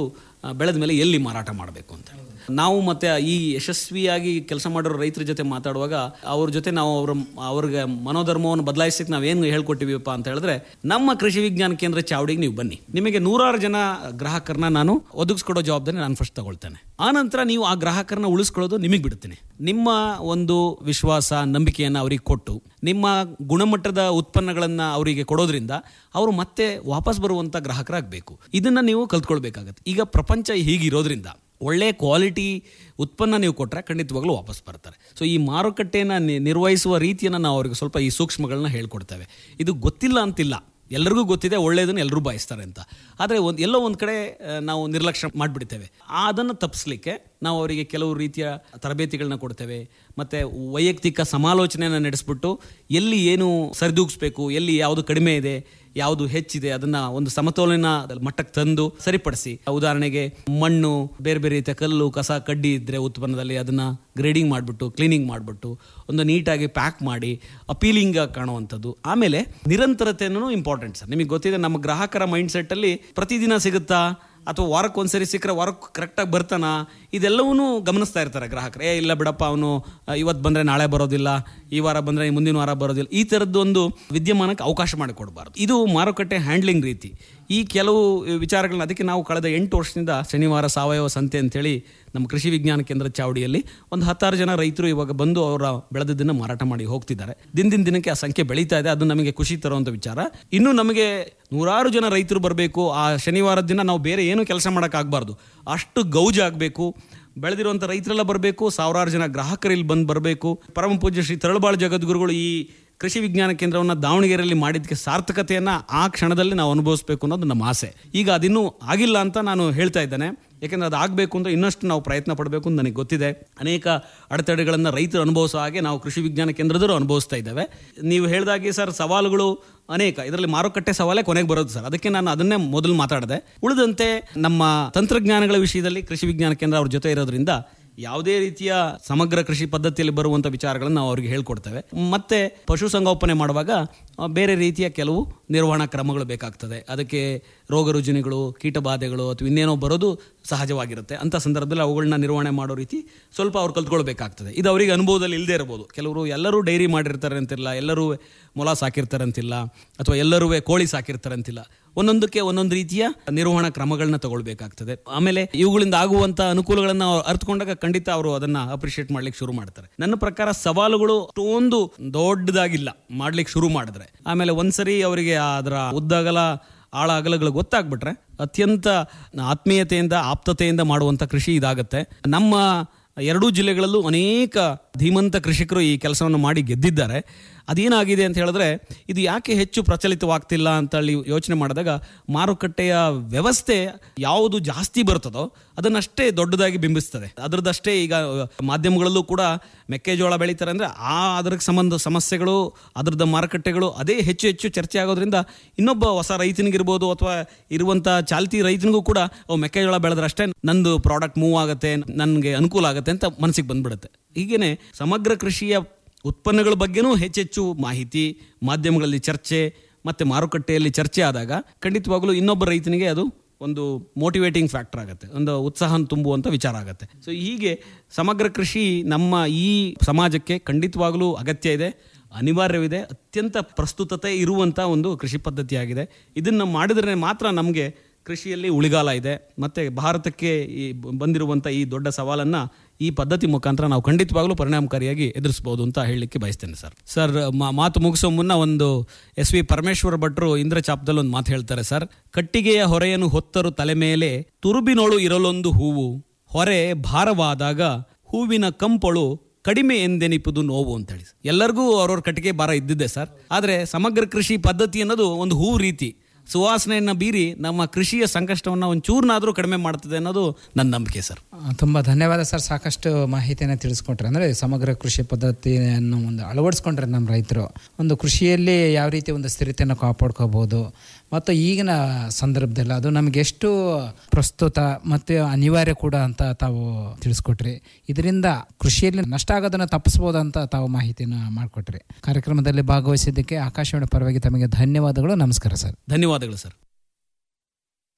O: ಬೆಳೆದ ಮೇಲೆ ಎಲ್ಲಿ ಮಾರಾಟ ಮಾಡಬೇಕು ಅಂತ ನಾವು ಮತ್ತೆ ಈ ಯಶಸ್ವಿಯಾಗಿ ಕೆಲಸ ಮಾಡಿರೋ ರೈತರ ಜೊತೆ ಮಾತಾಡುವಾಗ ಅವ್ರ ಜೊತೆ ನಾವು ಅವ್ರ ಅವ್ರಿಗೆ ಮನೋಧರ್ಮವನ್ನು ಬದಲಾಯಿಸಕ್ಕೆ ನಾವೇನು ಹೇಳ್ಕೊಟ್ಟಿವಪ್ಪ ಅಂತ ಹೇಳಿದ್ರೆ ನಮ್ಮ ಕೃಷಿ ವಿಜ್ಞಾನ ಕೇಂದ್ರ ಚಾವಡಿಗೆ ನೀವು ಬನ್ನಿ ನಿಮಗೆ ನೂರಾರು ಜನ ಗ್ರಾಹಕರನ್ನ ನಾನು ಒದಗಿಸ್ಕೊಡೋ ಜವಾಬ್ದಾರಿ ನಾನು ಫಸ್ಟ್ ತಗೊಳ್ತೇನೆ ಆ ನಂತರ ನೀವು ಆ ಗ್ರಾಹಕರನ್ನ ಉಳಿಸ್ಕೊಳ್ಳೋದು ನಿಮಗೆ ಬಿಡ್ತೀನಿ ನಿಮ್ಮ ಒಂದು ವಿಶ್ವಾಸ ನಂಬಿಕೆಯನ್ನು ಅವ್ರಿಗೆ ಕೊಟ್ಟು ನಿಮ್ಮ ಗುಣಮಟ್ಟದ ಉತ್ಪನ್ನಗಳನ್ನ ಅವರಿಗೆ ಕೊಡೋದ್ರಿಂದ ಅವರು ಮತ್ತೆ ವಾಪಸ್ ಬರುವಂತ ಗ್ರಾಹಕರಾಗಬೇಕು ಇದನ್ನ ನೀವು ಕಲ್ತ್ಕೊಳ್ಬೇಕಾಗತ್ತೆ ಈಗ ಪ್ರಪಂಚ ಹೀಗಿರೋದ್ರಿಂದ ಒಳ್ಳೆ ಕ್ವಾಲಿಟಿ ಉತ್ಪನ್ನ ನೀವು ಕೊಟ್ಟರೆ ಖಂಡಿತವಾಗ್ಲೂ ವಾಪಸ್ ಬರ್ತಾರೆ ಸೊ ಈ ಮಾರುಕಟ್ಟೆಯನ್ನು ನಿ- ನಿರ್ವಹಿಸುವ ರೀತಿಯನ್ನು ನಾವು ಅವ್ರಿಗೆ ಸ್ವಲ್ಪ ಈ ಸೂಕ್ಷ್ಮಗಳನ್ನ ಹೇಳ್ಕೊಡ್ತೇವೆ ಇದು ಗೊತ್ತಿಲ್ಲ ಅಂತಿಲ್ಲ ಎಲ್ಲರಿಗೂ ಗೊತ್ತಿದೆ ಒಳ್ಳೆಯದನ್ನು ಎಲ್ಲರೂ ಬಯಸ್ತಾರೆ ಅಂತ ಆದರೆ ಒಂದು ಎಲ್ಲೋ ಒಂದು ಕಡೆ ಆ, ನಾವು ನಿರ್ಲಕ್ಷ್ಯ ಮಾಡಿಬಿಡ್ತೇವೆ ಅದನ್ನು ತಪ್ಪಿಸ್ಲಿಕ್ಕೆ ನಾವು ಅವರಿಗೆ ಕೆಲವು ರೀತಿಯ ತರಬೇತಿಗಳನ್ನ ಕೊಡ್ತೇವೆ ಮತ್ತು ವೈಯಕ್ತಿಕ ಸಮಾಲೋಚನೆಯನ್ನು ನಡೆಸ್ಬಿಟ್ಟು ಎಲ್ಲಿ ಏನು ಸರಿದೂಗಿಸ್ಬೇಕು ಎಲ್ಲಿ ಯಾವುದು ಕಡಿಮೆ ಇದೆ ಯಾವುದು ಹೆಚ್ಚಿದೆ ಅದನ್ನ ಒಂದು ಸಮತೋಲನ ಮಟ್ಟಕ್ಕೆ ತಂದು ಸರಿಪಡಿಸಿ ಉದಾಹರಣೆಗೆ ಮಣ್ಣು ಬೇರೆ ಬೇರೆ ರೀತಿಯ ಕಲ್ಲು ಕಸ ಕಡ್ಡಿ ಇದ್ರೆ ಉತ್ಪನ್ನದಲ್ಲಿ ಅದನ್ನ ಗ್ರೇಡಿಂಗ್ ಮಾಡಿಬಿಟ್ಟು ಕ್ಲೀನಿಂಗ್ ಮಾಡಿಬಿಟ್ಟು ಒಂದು ನೀಟಾಗಿ ಪ್ಯಾಕ್ ಮಾಡಿ ಅಪೀಲಿಂಗ್ ಕಾಣುವಂಥದ್ದು ಆಮೇಲೆ ನಿರಂತರತೆನೂ ಇಂಪಾರ್ಟೆಂಟ್ ಸರ್ ನಿಮಗೆ ಗೊತ್ತಿದೆ ನಮ್ಮ ಗ್ರಾಹಕರ ಮೈಂಡ್ ಸೆಟ್ಟಲ್ಲಿ ಪ್ರತಿದಿನ ಸಿಗುತ್ತಾ ಅಥವಾ ವಾರಕ್ಕೆ ಒಂದ್ಸರಿ ಸಿಕ್ಕರೆ ವಾರಕ್ಕೆ ಕರೆಕ್ಟಾಗಿ ಬರ್ತಾನ ಇದೆಲ್ಲವೂ ಗಮನಿಸ್ತಾ ಇರ್ತಾರೆ ಗ್ರಾಹಕರು ಏ ಇಲ್ಲ ಬಿಡಪ್ಪ ಅವನು ಇವತ್ತು ಬಂದರೆ ನಾಳೆ ಬರೋದಿಲ್ಲ ಈ ವಾರ ಬಂದರೆ ಮುಂದಿನ ವಾರ ಬರೋದಿಲ್ಲ ಈ ಥರದ್ದು ಒಂದು ವಿದ್ಯಮಾನಕ್ಕೆ ಅವಕಾಶ ಮಾಡಿಕೊಡಬಾರ್ದು ಇದು ಮಾರುಕಟ್ಟೆ ಹ್ಯಾಂಡ್ಲಿಂಗ್ ರೀತಿ ಈ ಕೆಲವು ವಿಚಾರಗಳನ್ನ ಅದಕ್ಕೆ ನಾವು ಕಳೆದ ಎಂಟು ವರ್ಷದಿಂದ ಶನಿವಾರ ಸಾವಯವ ಸಂತೆ ಅಂತೇಳಿ ನಮ್ಮ ಕೃಷಿ ವಿಜ್ಞಾನ ಕೇಂದ್ರ ಚಾವಡಿಯಲ್ಲಿ ಒಂದು ಹತ್ತಾರು ಜನ ರೈತರು ಇವಾಗ ಬಂದು ಅವರ ಬೆಳೆದದ್ದನ್ನು ಮಾರಾಟ ಮಾಡಿ ಹೋಗ್ತಿದ್ದಾರೆ ದಿನದಿಂದ ದಿನಕ್ಕೆ ಆ ಸಂಖ್ಯೆ ಬೆಳೀತಾ ಇದೆ ಅದು ನಮಗೆ ಖುಷಿ ತರುವಂಥ ವಿಚಾರ ಇನ್ನು ನಮಗೆ ನೂರಾರು ಜನ ರೈತರು ಬರಬೇಕು ಆ ಶನಿವಾರದ ದಿನ ನಾವು ಬೇರೆ ಏನು ಕೆಲಸ ಮಾಡೋಕ್ಕಾಗಬಾರ್ದು ಅಷ್ಟು ಗೌಜಾಗಬೇಕು ಬೆಳೆದಿರುವಂಥ ರೈತರೆಲ್ಲ ಬರಬೇಕು ಸಾವಿರಾರು ಜನ ಗ್ರಾಹಕರು ಇಲ್ಲಿ ಬಂದು ಬರಬೇಕು ಪರಮ ಪೂಜ್ಯ ಶ್ರೀ ತರಳಬಾಳು ಜಗದ್ಗುರುಗಳು ಈ ಕೃಷಿ ವಿಜ್ಞಾನ ಕೇಂದ್ರವನ್ನು ದಾವಣಗೆರೆಯಲ್ಲಿ ಮಾಡಿದ್ದಕ್ಕೆ ಸಾರ್ಥಕತೆಯನ್ನು ಆ ಕ್ಷಣದಲ್ಲಿ ನಾವು ಅನುಭವಿಸಬೇಕು ಅನ್ನೋದು ನಮ್ಮ ಆಸೆ ಈಗ ಅದಿನ್ನೂ ಆಗಿಲ್ಲ ಅಂತ ನಾನು ಹೇಳ್ತಾ ಇದ್ದೇನೆ ಯಾಕೆಂದರೆ ಅದು ಆಗಬೇಕು ಅಂದರೆ ಇನ್ನಷ್ಟು ನಾವು ಪ್ರಯತ್ನ ಪಡಬೇಕು ಅಂತ ನನಗೆ ಗೊತ್ತಿದೆ ಅನೇಕ ಅಡೆತಡೆಗಳನ್ನು ರೈತರು ಅನುಭವಿಸೋ ಹಾಗೆ ನಾವು ಕೃಷಿ ವಿಜ್ಞಾನ ಕೇಂದ್ರದವರು ಅನುಭವಿಸ್ತಾ ಇದ್ದೇವೆ ನೀವು ಹೇಳಿದಾಗೆ ಸರ್ ಸವಾಲುಗಳು ಅನೇಕ ಇದರಲ್ಲಿ ಮಾರುಕಟ್ಟೆ ಸವಾಲೇ ಕೊನೆಗೆ ಬರೋದು ಸರ್ ಅದಕ್ಕೆ ನಾನು ಅದನ್ನೇ ಮೊದಲು ಮಾತಾಡಿದೆ ಉಳಿದಂತೆ ನಮ್ಮ ತಂತ್ರಜ್ಞಾನಗಳ ವಿಷಯದಲ್ಲಿ ಕೃಷಿ ವಿಜ್ಞಾನ ಕೇಂದ್ರ ಅವ್ರ ಜೊತೆ ಇರೋದ್ರಿಂದ ಯಾವುದೇ ರೀತಿಯ ಸಮಗ್ರ ಕೃಷಿ ಪದ್ಧತಿಯಲ್ಲಿ ಬರುವಂಥ ವಿಚಾರಗಳನ್ನು ನಾವು ಅವರಿಗೆ ಹೇಳ್ಕೊಡ್ತೇವೆ ಮತ್ತೆ ಪಶುಸಂಗೋಪನೆ ಮಾಡುವಾಗ ಆ, ಬೇರೆ ರೀತಿಯ ಕೆಲವು ನಿರ್ವಹಣಾ ಕ್ರಮಗಳು ಬೇಕಾಗ್ತದೆ ಅದಕ್ಕೆ ರೋಗ ರುಜಿನಗಳು ಕೀಟಬಾಧೆಗಳು ಅಥವಾ ಇನ್ನೇನೋ ಬರೋದು ಸಹಜವಾಗಿರುತ್ತೆ ಅಂಥ ಸಂದರ್ಭದಲ್ಲಿ ಅವುಗಳನ್ನ ನಿರ್ವಹಣೆ ಮಾಡೋ ರೀತಿ ಸ್ವಲ್ಪ ಅವ್ರು ಕಲ್ತ್ಕೊಳ್ಬೇಕಾಗ್ತದೆ ಇದು ಅವರಿಗೆ ಅನುಭವದಲ್ಲಿ ಇಲ್ಲದೆ ಇರಬಹುದು ಕೆಲವರು ಎಲ್ಲರೂ ಡೈರಿ ಮಾಡಿರ್ತಾರೆ ಅಂತಿಲ್ಲ ಎಲ್ಲರೂ ಮೊಲ ಸಾಕಿರ್ತಾರೆ ಅಂತಿಲ್ಲ ಅಥವಾ ಎಲ್ಲರೂ ಕೋಳಿ ಸಾಕಿರ್ತಾರೆ ಅಂತಿಲ್ಲ ಒಂದೊಂದಕ್ಕೆ ಒಂದೊಂದು ರೀತಿಯ ನಿರ್ವಹಣಾ ಕ್ರಮಗಳನ್ನ ತಗೊಳ್ಬೇಕಾಗ್ತದೆ ಆಮೇಲೆ ಇವುಗಳಿಂದ ಆಗುವಂತ ಅನುಕೂಲಗಳನ್ನ ಅವ್ರು ಅರ್ಥಕೊಂಡಾಗ ಖಂಡಿತ ಅವರು ಅದನ್ನ ಅಪ್ರಿಷಿಯೇಟ್ ಮಾಡ್ಲಿಕ್ಕೆ ಶುರು ಮಾಡ್ತಾರೆ ನನ್ನ ಪ್ರಕಾರ ಸವಾಲುಗಳು ಅಷ್ಟೊಂದು ದೊಡ್ಡದಾಗಿಲ್ಲ ಮಾಡ್ಲಿಕ್ಕೆ ಶುರು ಮಾಡಿದ್ರೆ ಆಮೇಲೆ ಒಂದ್ಸರಿ ಅವರಿಗೆ ಅದರ ಉದ್ದಗಲ ಆಳ ಅಗಲಗಳು ಗೊತ್ತಾಗ್ಬಿಟ್ರೆ ಅತ್ಯಂತ ಆತ್ಮೀಯತೆಯಿಂದ ಆಪ್ತತೆಯಿಂದ ಮಾಡುವಂತ ಕೃಷಿ ಇದಾಗತ್ತೆ ನಮ್ಮ ಎರಡೂ ಜಿಲ್ಲೆಗಳಲ್ಲೂ ಅನೇಕ ಧೀಮಂತ ಕೃಷಿಕರು ಈ ಕೆಲಸವನ್ನು ಮಾಡಿ ಗೆದ್ದಿದ್ದಾರೆ ಅದೇನಾಗಿದೆ ಅಂತ ಹೇಳಿದ್ರೆ ಇದು ಯಾಕೆ ಹೆಚ್ಚು ಪ್ರಚಲಿತವಾಗ್ತಿಲ್ಲ ಅಂತ ಹೇಳಿ ಯೋಚನೆ ಮಾಡಿದಾಗ ಮಾರುಕಟ್ಟೆಯ ವ್ಯವಸ್ಥೆ ಯಾವುದು ಜಾಸ್ತಿ ಬರ್ತದೋ ಅದನ್ನಷ್ಟೇ ದೊಡ್ಡದಾಗಿ ಬಿಂಬಿಸ್ತದೆ ಅದರದಷ್ಟೇ ಈಗ ಮಾಧ್ಯಮಗಳಲ್ಲೂ ಕೂಡ ಮೆಕ್ಕೆಜೋಳ ಬೆಳೀತಾರೆ ಅಂದರೆ ಆ ಅದಕ್ಕೆ ಸಂಬಂಧ ಸಮಸ್ಯೆಗಳು ಅದರದ ಮಾರುಕಟ್ಟೆಗಳು ಅದೇ ಹೆಚ್ಚು ಹೆಚ್ಚು ಚರ್ಚೆ ಆಗೋದ್ರಿಂದ ಇನ್ನೊಬ್ಬ ಹೊಸ ರೈತನಿಗಿರ್ಬೋದು ಅಥವಾ ಇರುವಂಥ ಚಾಲ್ತಿ ರೈತನಿಗೂ ಕೂಡ ಓ ಮೆಕ್ಕೆಜೋಳ ಬೆಳೆದ್ರಷ್ಟೇ ನಂದು ಪ್ರಾಡಕ್ಟ್ ಮೂವ್ ಆಗುತ್ತೆ ನನಗೆ ಅನುಕೂಲ ಆಗುತ್ತೆ ಅಂತ ಮನಸ್ಸಿಗೆ ಬಂದ್ಬಿಡುತ್ತೆ ಹೀಗೇನೆ ಸಮಗ್ರ ಕೃಷಿಯ ಉತ್ಪನ್ನಗಳ ಬಗ್ಗೆನೂ ಹೆಚ್ಚೆಚ್ಚು ಮಾಹಿತಿ ಮಾಧ್ಯಮಗಳಲ್ಲಿ ಚರ್ಚೆ ಮತ್ತು ಮಾರುಕಟ್ಟೆಯಲ್ಲಿ ಚರ್ಚೆ ಆದಾಗ ಖಂಡಿತವಾಗಲೂ ಇನ್ನೊಬ್ಬ ರೈತನಿಗೆ ಅದು ಒಂದು ಮೋಟಿವೇಟಿಂಗ್ ಫ್ಯಾಕ್ಟರ್ ಆಗುತ್ತೆ ಒಂದು ಉತ್ಸಾಹ ತುಂಬುವಂಥ ವಿಚಾರ ಆಗುತ್ತೆ ಸೊ ಹೀಗೆ ಸಮಗ್ರ ಕೃಷಿ ನಮ್ಮ ಈ ಸಮಾಜಕ್ಕೆ ಖಂಡಿತವಾಗಲೂ ಅಗತ್ಯ ಇದೆ ಅನಿವಾರ್ಯವಿದೆ ಅತ್ಯಂತ ಪ್ರಸ್ತುತತೆ ಇರುವಂಥ ಒಂದು ಕೃಷಿ ಪದ್ಧತಿಯಾಗಿದೆ ಇದನ್ನು ಮಾಡಿದ್ರೆ ಮಾತ್ರ ನಮಗೆ ಕೃಷಿಯಲ್ಲಿ ಉಳಿಗಾಲ ಇದೆ ಮತ್ತು ಭಾರತಕ್ಕೆ ಈ ಬಂದಿರುವಂಥ ಈ ದೊಡ್ಡ ಸವಾಲನ್ನು ಈ ಪದ್ಧತಿ ಮುಖಾಂತರ ನಾವು ಖಂಡಿತವಾಗ್ಲೂ ಪರಿಣಾಮಕಾರಿಯಾಗಿ ಎದುರಿಸಬಹುದು ಅಂತ ಹೇಳಲಿಕ್ಕೆ ಬಯಸ್ತೇನೆ ಸರ್ ಸರ್ ಮಾ- ಮಾತು ಮುಗಿಸೋ ಮುನ್ನ ಒಂದು ಎಸ್ ವಿ ಪರಮೇಶ್ವರ ಭಟ್ರು ಇಂದ್ರಚಾಪದಲ್ಲಿ ಒಂದು ಮಾತು ಹೇಳ್ತಾರೆ ಸರ್ ಕಟ್ಟಿಗೆಯ ಹೊರೆಯನ್ನು ಹೊತ್ತರು ತಲೆ ಮೇಲೆ ತುರುಬಿನೊಳು ಇರಲೊಂದು ಹೂವು ಹೊರೆ ಭಾರವಾದಾಗ ಹೂವಿನ ಕಂಪಳು ಕಡಿಮೆ ಎಂದೆನಿಪುದು ನೋವು ಅಂತ ಹೇಳಿ ಎಲ್ಲರಿಗೂ ಅವ್ರವ್ರ ಕಟ್ಟಿಗೆ ಭಾರ ಇದ್ದಿದ್ದೆ ಸರ್ ಆದರೆ ಸಮಗ್ರ ಕೃಷಿ ಪದ್ಧತಿ ಅನ್ನೋದು ಒಂದು ಹೂ ರೀತಿ ಸುವಾಸನೆಯನ್ನು ಬೀರಿ ನಮ್ಮ ಕೃಷಿಯ ಸಂಕಷ್ಟವನ್ನು ಒಂದು ಚೂರ್ನಾದರೂ ಕಡಿಮೆ ಮಾಡ್ತದೆ ಅನ್ನೋದು ನನ್ನ ನಂಬಿಕೆ ಸರ್
N: ತುಂಬ ಧನ್ಯವಾದ ಸರ್ ಸಾಕಷ್ಟು ಮಾಹಿತಿಯನ್ನು ತಿಳಿಸ್ಕೊಟ್ರೆ ಅಂದರೆ ಸಮಗ್ರ ಕೃಷಿ ಪದ್ಧತಿಯನ್ನು ಒಂದು ಅಳವಡಿಸ್ಕೊಂಡ್ರೆ ನಮ್ಮ ರೈತರು ಒಂದು ಕೃಷಿಯಲ್ಲಿ ಯಾವ ರೀತಿ ಒಂದು ಸ್ಥಿರತೆಯನ್ನು ಕಾಪಾಡ್ಕೋಬೋದು ಮತ್ತು ಈಗಿನ ಸಂದರ್ಭದಲ್ಲಿ ಅದು ನಮಗೆ ಎಷ್ಟು ಪ್ರಸ್ತುತ ಮತ್ತು ಅನಿವಾರ್ಯ ಕೂಡ ಅಂತ ತಾವು ತಿಳಿಸ್ಕೊಟ್ರಿ ಇದರಿಂದ ಕೃಷಿಯಲ್ಲಿ ನಷ್ಟ ಆಗೋದನ್ನು ತಪ್ಪಿಸ್ಬೋದು ಅಂತ ತಾವು ಮಾಹಿತಿನ ಮಾಡಿಕೊಟ್ರಿ ಕಾರ್ಯಕ್ರಮದಲ್ಲಿ ಭಾಗವಹಿಸಿದ್ದಕ್ಕೆ ಆಕಾಶವಾಣಿ ಪರವಾಗಿ ತಮಗೆ ಧನ್ಯವಾದಗಳು ನಮಸ್ಕಾರ ಸರ್
O: ಧನ್ಯವಾದಗಳು ಸರ್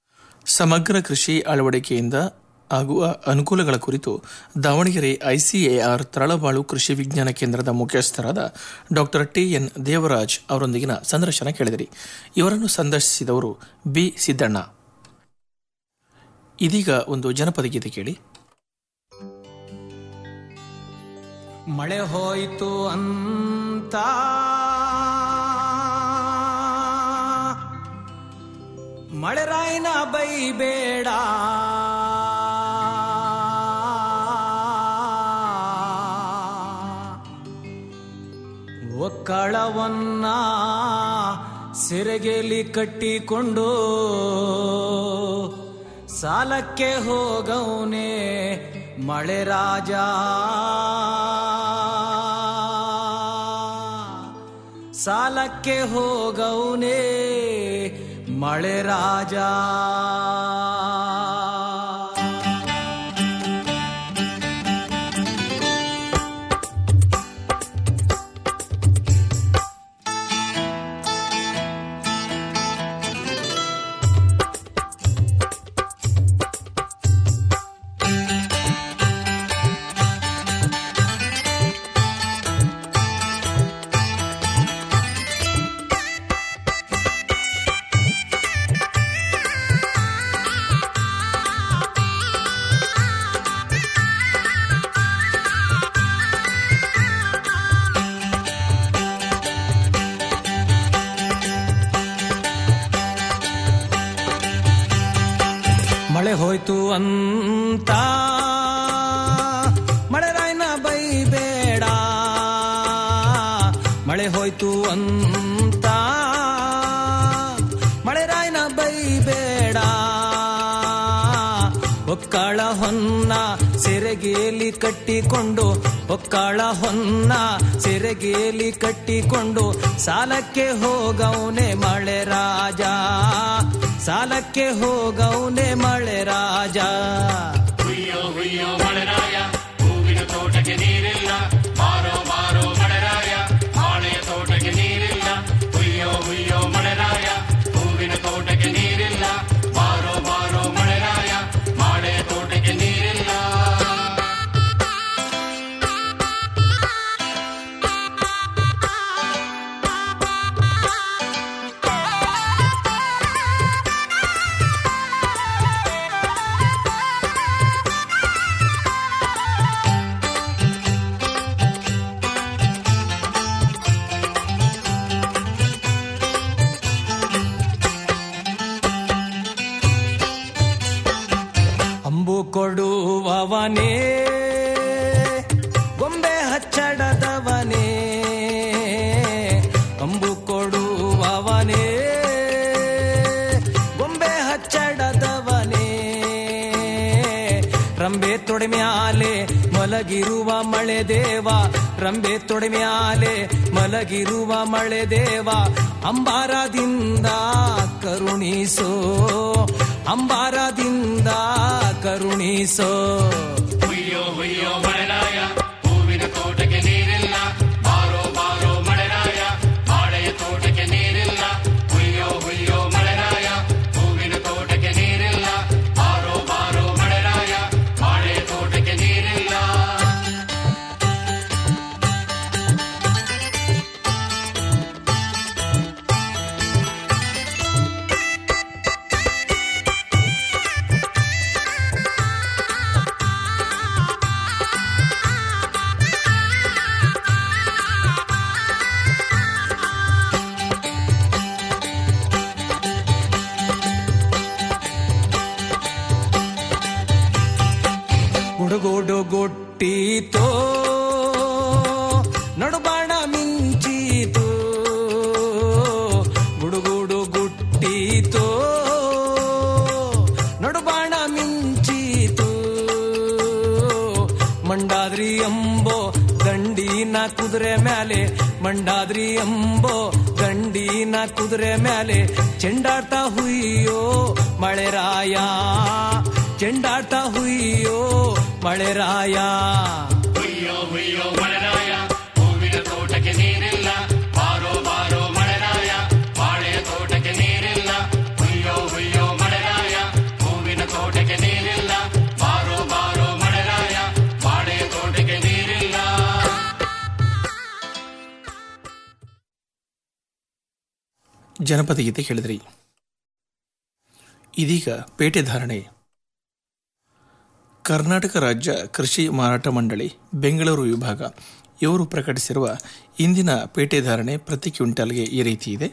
K: ಸಮಗ್ರ ಕೃಷಿ ಅಳವಡಿಕೆಯಿಂದ ಆಗುವ ಅನುಕೂಲಗಳ ಕುರಿತು ದಾವಣಗೆರೆ ಐಸಿಎಆರ್ ತರಳಬಾಳು ಕೃಷಿ ವಿಜ್ಞಾನ ಕೇಂದ್ರದ ಮುಖ್ಯಸ್ಥರಾದ ಡಾಕ್ಟರ್ ಟಿ ಎನ್ ದೇವರಾಜ್ ಅವರೊಂದಿಗಿನ ಸಂದರ್ಶನ ಕೇಳಿದಿರಿ ಇವರನ್ನು ಸಂದರ್ಶಿಸಿದವರು ಬಿ ಸಿದ್ದಣ್ಣ ಇದೀಗ ಒಂದು ಜನಪದ ಗೀತೆ ಕೇಳಿ
P: ಮಳೆ ಹೋಯಿತು ಅಂತ ಮಳೆರಾಯಿನ ಬೈಬೇಡ ಒಕ್ಕಳವನ್ನ ಸೆರೆಗೆಲಿ ಕಟ್ಟಿಕೊಂಡು ಸಾಲಕ್ಕೆ ಹೋಗವನೆ ಮಳೆ ರಾಜ ಸಾಲಕ್ಕೆ ಹೋಗವನೆ ಮಳೆ ರಾಜ ಮಳೆ ಹೋಯ್ತು ಅಂತ ಮಳೆ ರಾಯ್ನ ಬೈಬೇಡ ಮಳೆ ಹೋಯ್ತು ಅಂತ ಮಳೆ ರಾಯ್ನ ಬೈಬೇಡ ಒಕ್ಕಳ ಹೊನ್ನ ಸೆರೆಗೇಲಿ ಕಟ್ಟಿಕೊಂಡು ಒಕ್ಕಳ ಹೊನ್ನ ಸೆರೆಗೇಲಿ ಕಟ್ಟಿಕೊಂಡು ಸಾಲಕ್ಕೆ ಹೋಗವನೆ ಮಳೆ ರಾಜ ಸಾಲಕ್ಕೆ ಹೋಗವನೆ ಮಳೆ ರಾಜ
Q: ಹುಯ್ಯೋ ಹುಯ್ಯೋ ಮಳೆರಾಯ ಹೂವಿನ ತೋಟಕ್ಕೆ ನೀರಿಲ್ಲ ಬಾರೋ ಬಾರೋ ಮಳೆರಾಯ ಬಾಳೆಯ ತೋಟಕ್ಕೆ ನೀರಿಲ್ಲ ಹುಯ್ಯೋ ಹುಯ್ಯೋ ಮಳೆರಾಯ ಹೂವಿನ ತೋಟಕ್ಕೆ ನೀರಿಲ್ಲ ಬಾರೋ ಬಾರೋ ಮಳೆರಾಯ ಬಾಳೆಯ ತೋಟಕ್ಕೆ ನೀರಿಲ್ಲ
P: ಅಂಬು ಕೊಡುವವನೇ ಗೊಂಬೆ ಹಚ್ಚಡದವನೇ ಅಂಬು ಕೊಡುವವನೇ ಗೊಂಬೆ ಹಚ್ಚಡದವನೇ ರಂಬೆ ತೊಡೆಮ್ಯಾಲೆ ಮಲಗಿರುವ ಮಳೆ ದೇವ ರಂಬೆ ತೊಡೆಮ್ಯಾಲೆ ಮಲಗಿರುವ ಮಳೆ ದೇವ ಅಂಬಾರದಿಂದ ಕರುಣಿಸೋ ಅಂಬಾರದಿಂದ ಕರುಣಿಸೋ
Q: ಹುಯ್ಯೋ ಹುಯ್ಯೋ ಮಳೆರಾಯ ಹೂವಿನ ತೋಟಕ್ಕೆ ನೀರಿಲ್ಲ ಬಾರೋ ಬಾರೋ ಮಳೆರಾಯ ಬಾಳೆಯ ತೋಟಕ್ಕೆ ನೀರಿಲ್ಲ ಹುಯ್ಯೋ ಹುಯ್ಯೋ ಮಳೆರಾಯ ಹೂವಿನ ತೋಟಕ್ಕೆ ನೀರಿಲ್ಲ ಬಾರೋ ಬಾರೋ ಮಳೆರಾಯ ಬಾಳೆಯ ತೋಟಕ್ಕೆ ನೀರಿಲ್ಲ
P: ಗುಡುಗುಡು ಗುಟ್ಟೀತೋ ನಡುಬಾಣ ಮಿಂಚೀತು ಗುಡುಗುಡು ಗುಟ್ಟೀತೋ ನಡುಬಾಣ ಮಿಂಚೀತು ಮಂಡಾದ್ರಿ ಎಂಬೋ ದಂಡಿನ ಕುದುರೆ ಮ್ಯಾಲೆ ಮಂಡಾದ್ರಿ ಎಂಬೋ ದಂಡಿನ ಕುದುರೆ ಮ್ಯಾಲೆ ಚೆಂಡಾಡ್ತಾ ಹುಯ್ಯೋ ಮಳೆರಾಯ ಚೆಂಡಾಡ್ತಾ ಹುಯ್ಯೋ ಮಳೆರಾಯ
Q: ಹುಯ್ಯೋ ಹುಯ್ಯೋ ಮಳೆರಾಯ ಹೂವಿನ ತೋಟಕ್ಕೆ ನೀರಿಲ್ಲ ಬಾರೋ ಬಾರೋ ಮಳೆರಾಯ ಬಾಳೆಯ ತೋಟಕ್ಕೆ ನೀರಿಲ್ಲ ಹುಯ್ಯೋ ಹುಯ್ಯೋ ಮಳೆರಾಯ
K: ಜನಪದ ಗೀತೆ ಕೇಳಿದ್ರಿ ಇದೀಗ ಪೇಟೆ ಧಾರಣೆ ಕರ್ನಾಟಕ ರಾಜ್ಯ ಕೃಷಿ ಮಾರಾಟ ಮಂಡಳಿ ಬೆಂಗಳೂರು ವಿಭಾಗ ಇವರು ಪ್ರಕಟಿಸಿರುವ ಇಂದಿನ ಪೇಟೆ ಧಾರಣೆ ಪ್ರತಿ ಕ್ವಿಂಟಾಲ್ಗೆ ಈ ರೀತಿ ಇದೆ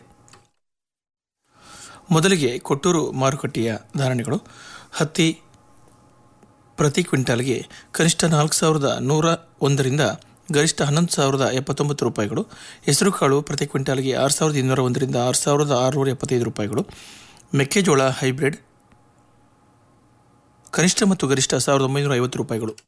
K: ಮೊದಲಿಗೆ ಕೊಟ್ಟೂರು ಮಾರುಕಟ್ಟೆಯ ಧಾರಣೆಗಳು ಹತ್ತಿ ಪ್ರತಿ ಕ್ವಿಂಟಾಲ್ಗೆ ಕನಿಷ್ಠ ನಾಲ್ಕು ಸಾವಿರದ ನೂರ ಒಂದರಿಂದ ಗರಿಷ್ಠ ಹನ್ನೊಂದು ಸಾವಿರದ ಎಪ್ಪತ್ತೊಂಬತ್ತು ರೂಪಾಯಿಗಳು ಹೆಸರುಕಾಳು ಪ್ರತಿ ಕ್ವಿಂಟಾಲ್ಗೆ ಆರು ಸಾವಿರದ ಇನ್ನೂರ ಒಂದರಿಂದ ಆರು ಸಾವಿರದ ಆರುನೂರ ಎಪ್ಪತ್ತೈದು ರೂಪಾಯಿಗಳು ಮೆಕ್ಕೆಜೋಳ ಹೈಬ್ರಿಡ್ ಕನಿಷ್ಠ ಮತ್ತು ಗರಿಷ್ಠ ಸಾವಿರದ ಒಂಬೈನೂರ ಐವತ್ತು ರೂಪಾಯಿಗಳು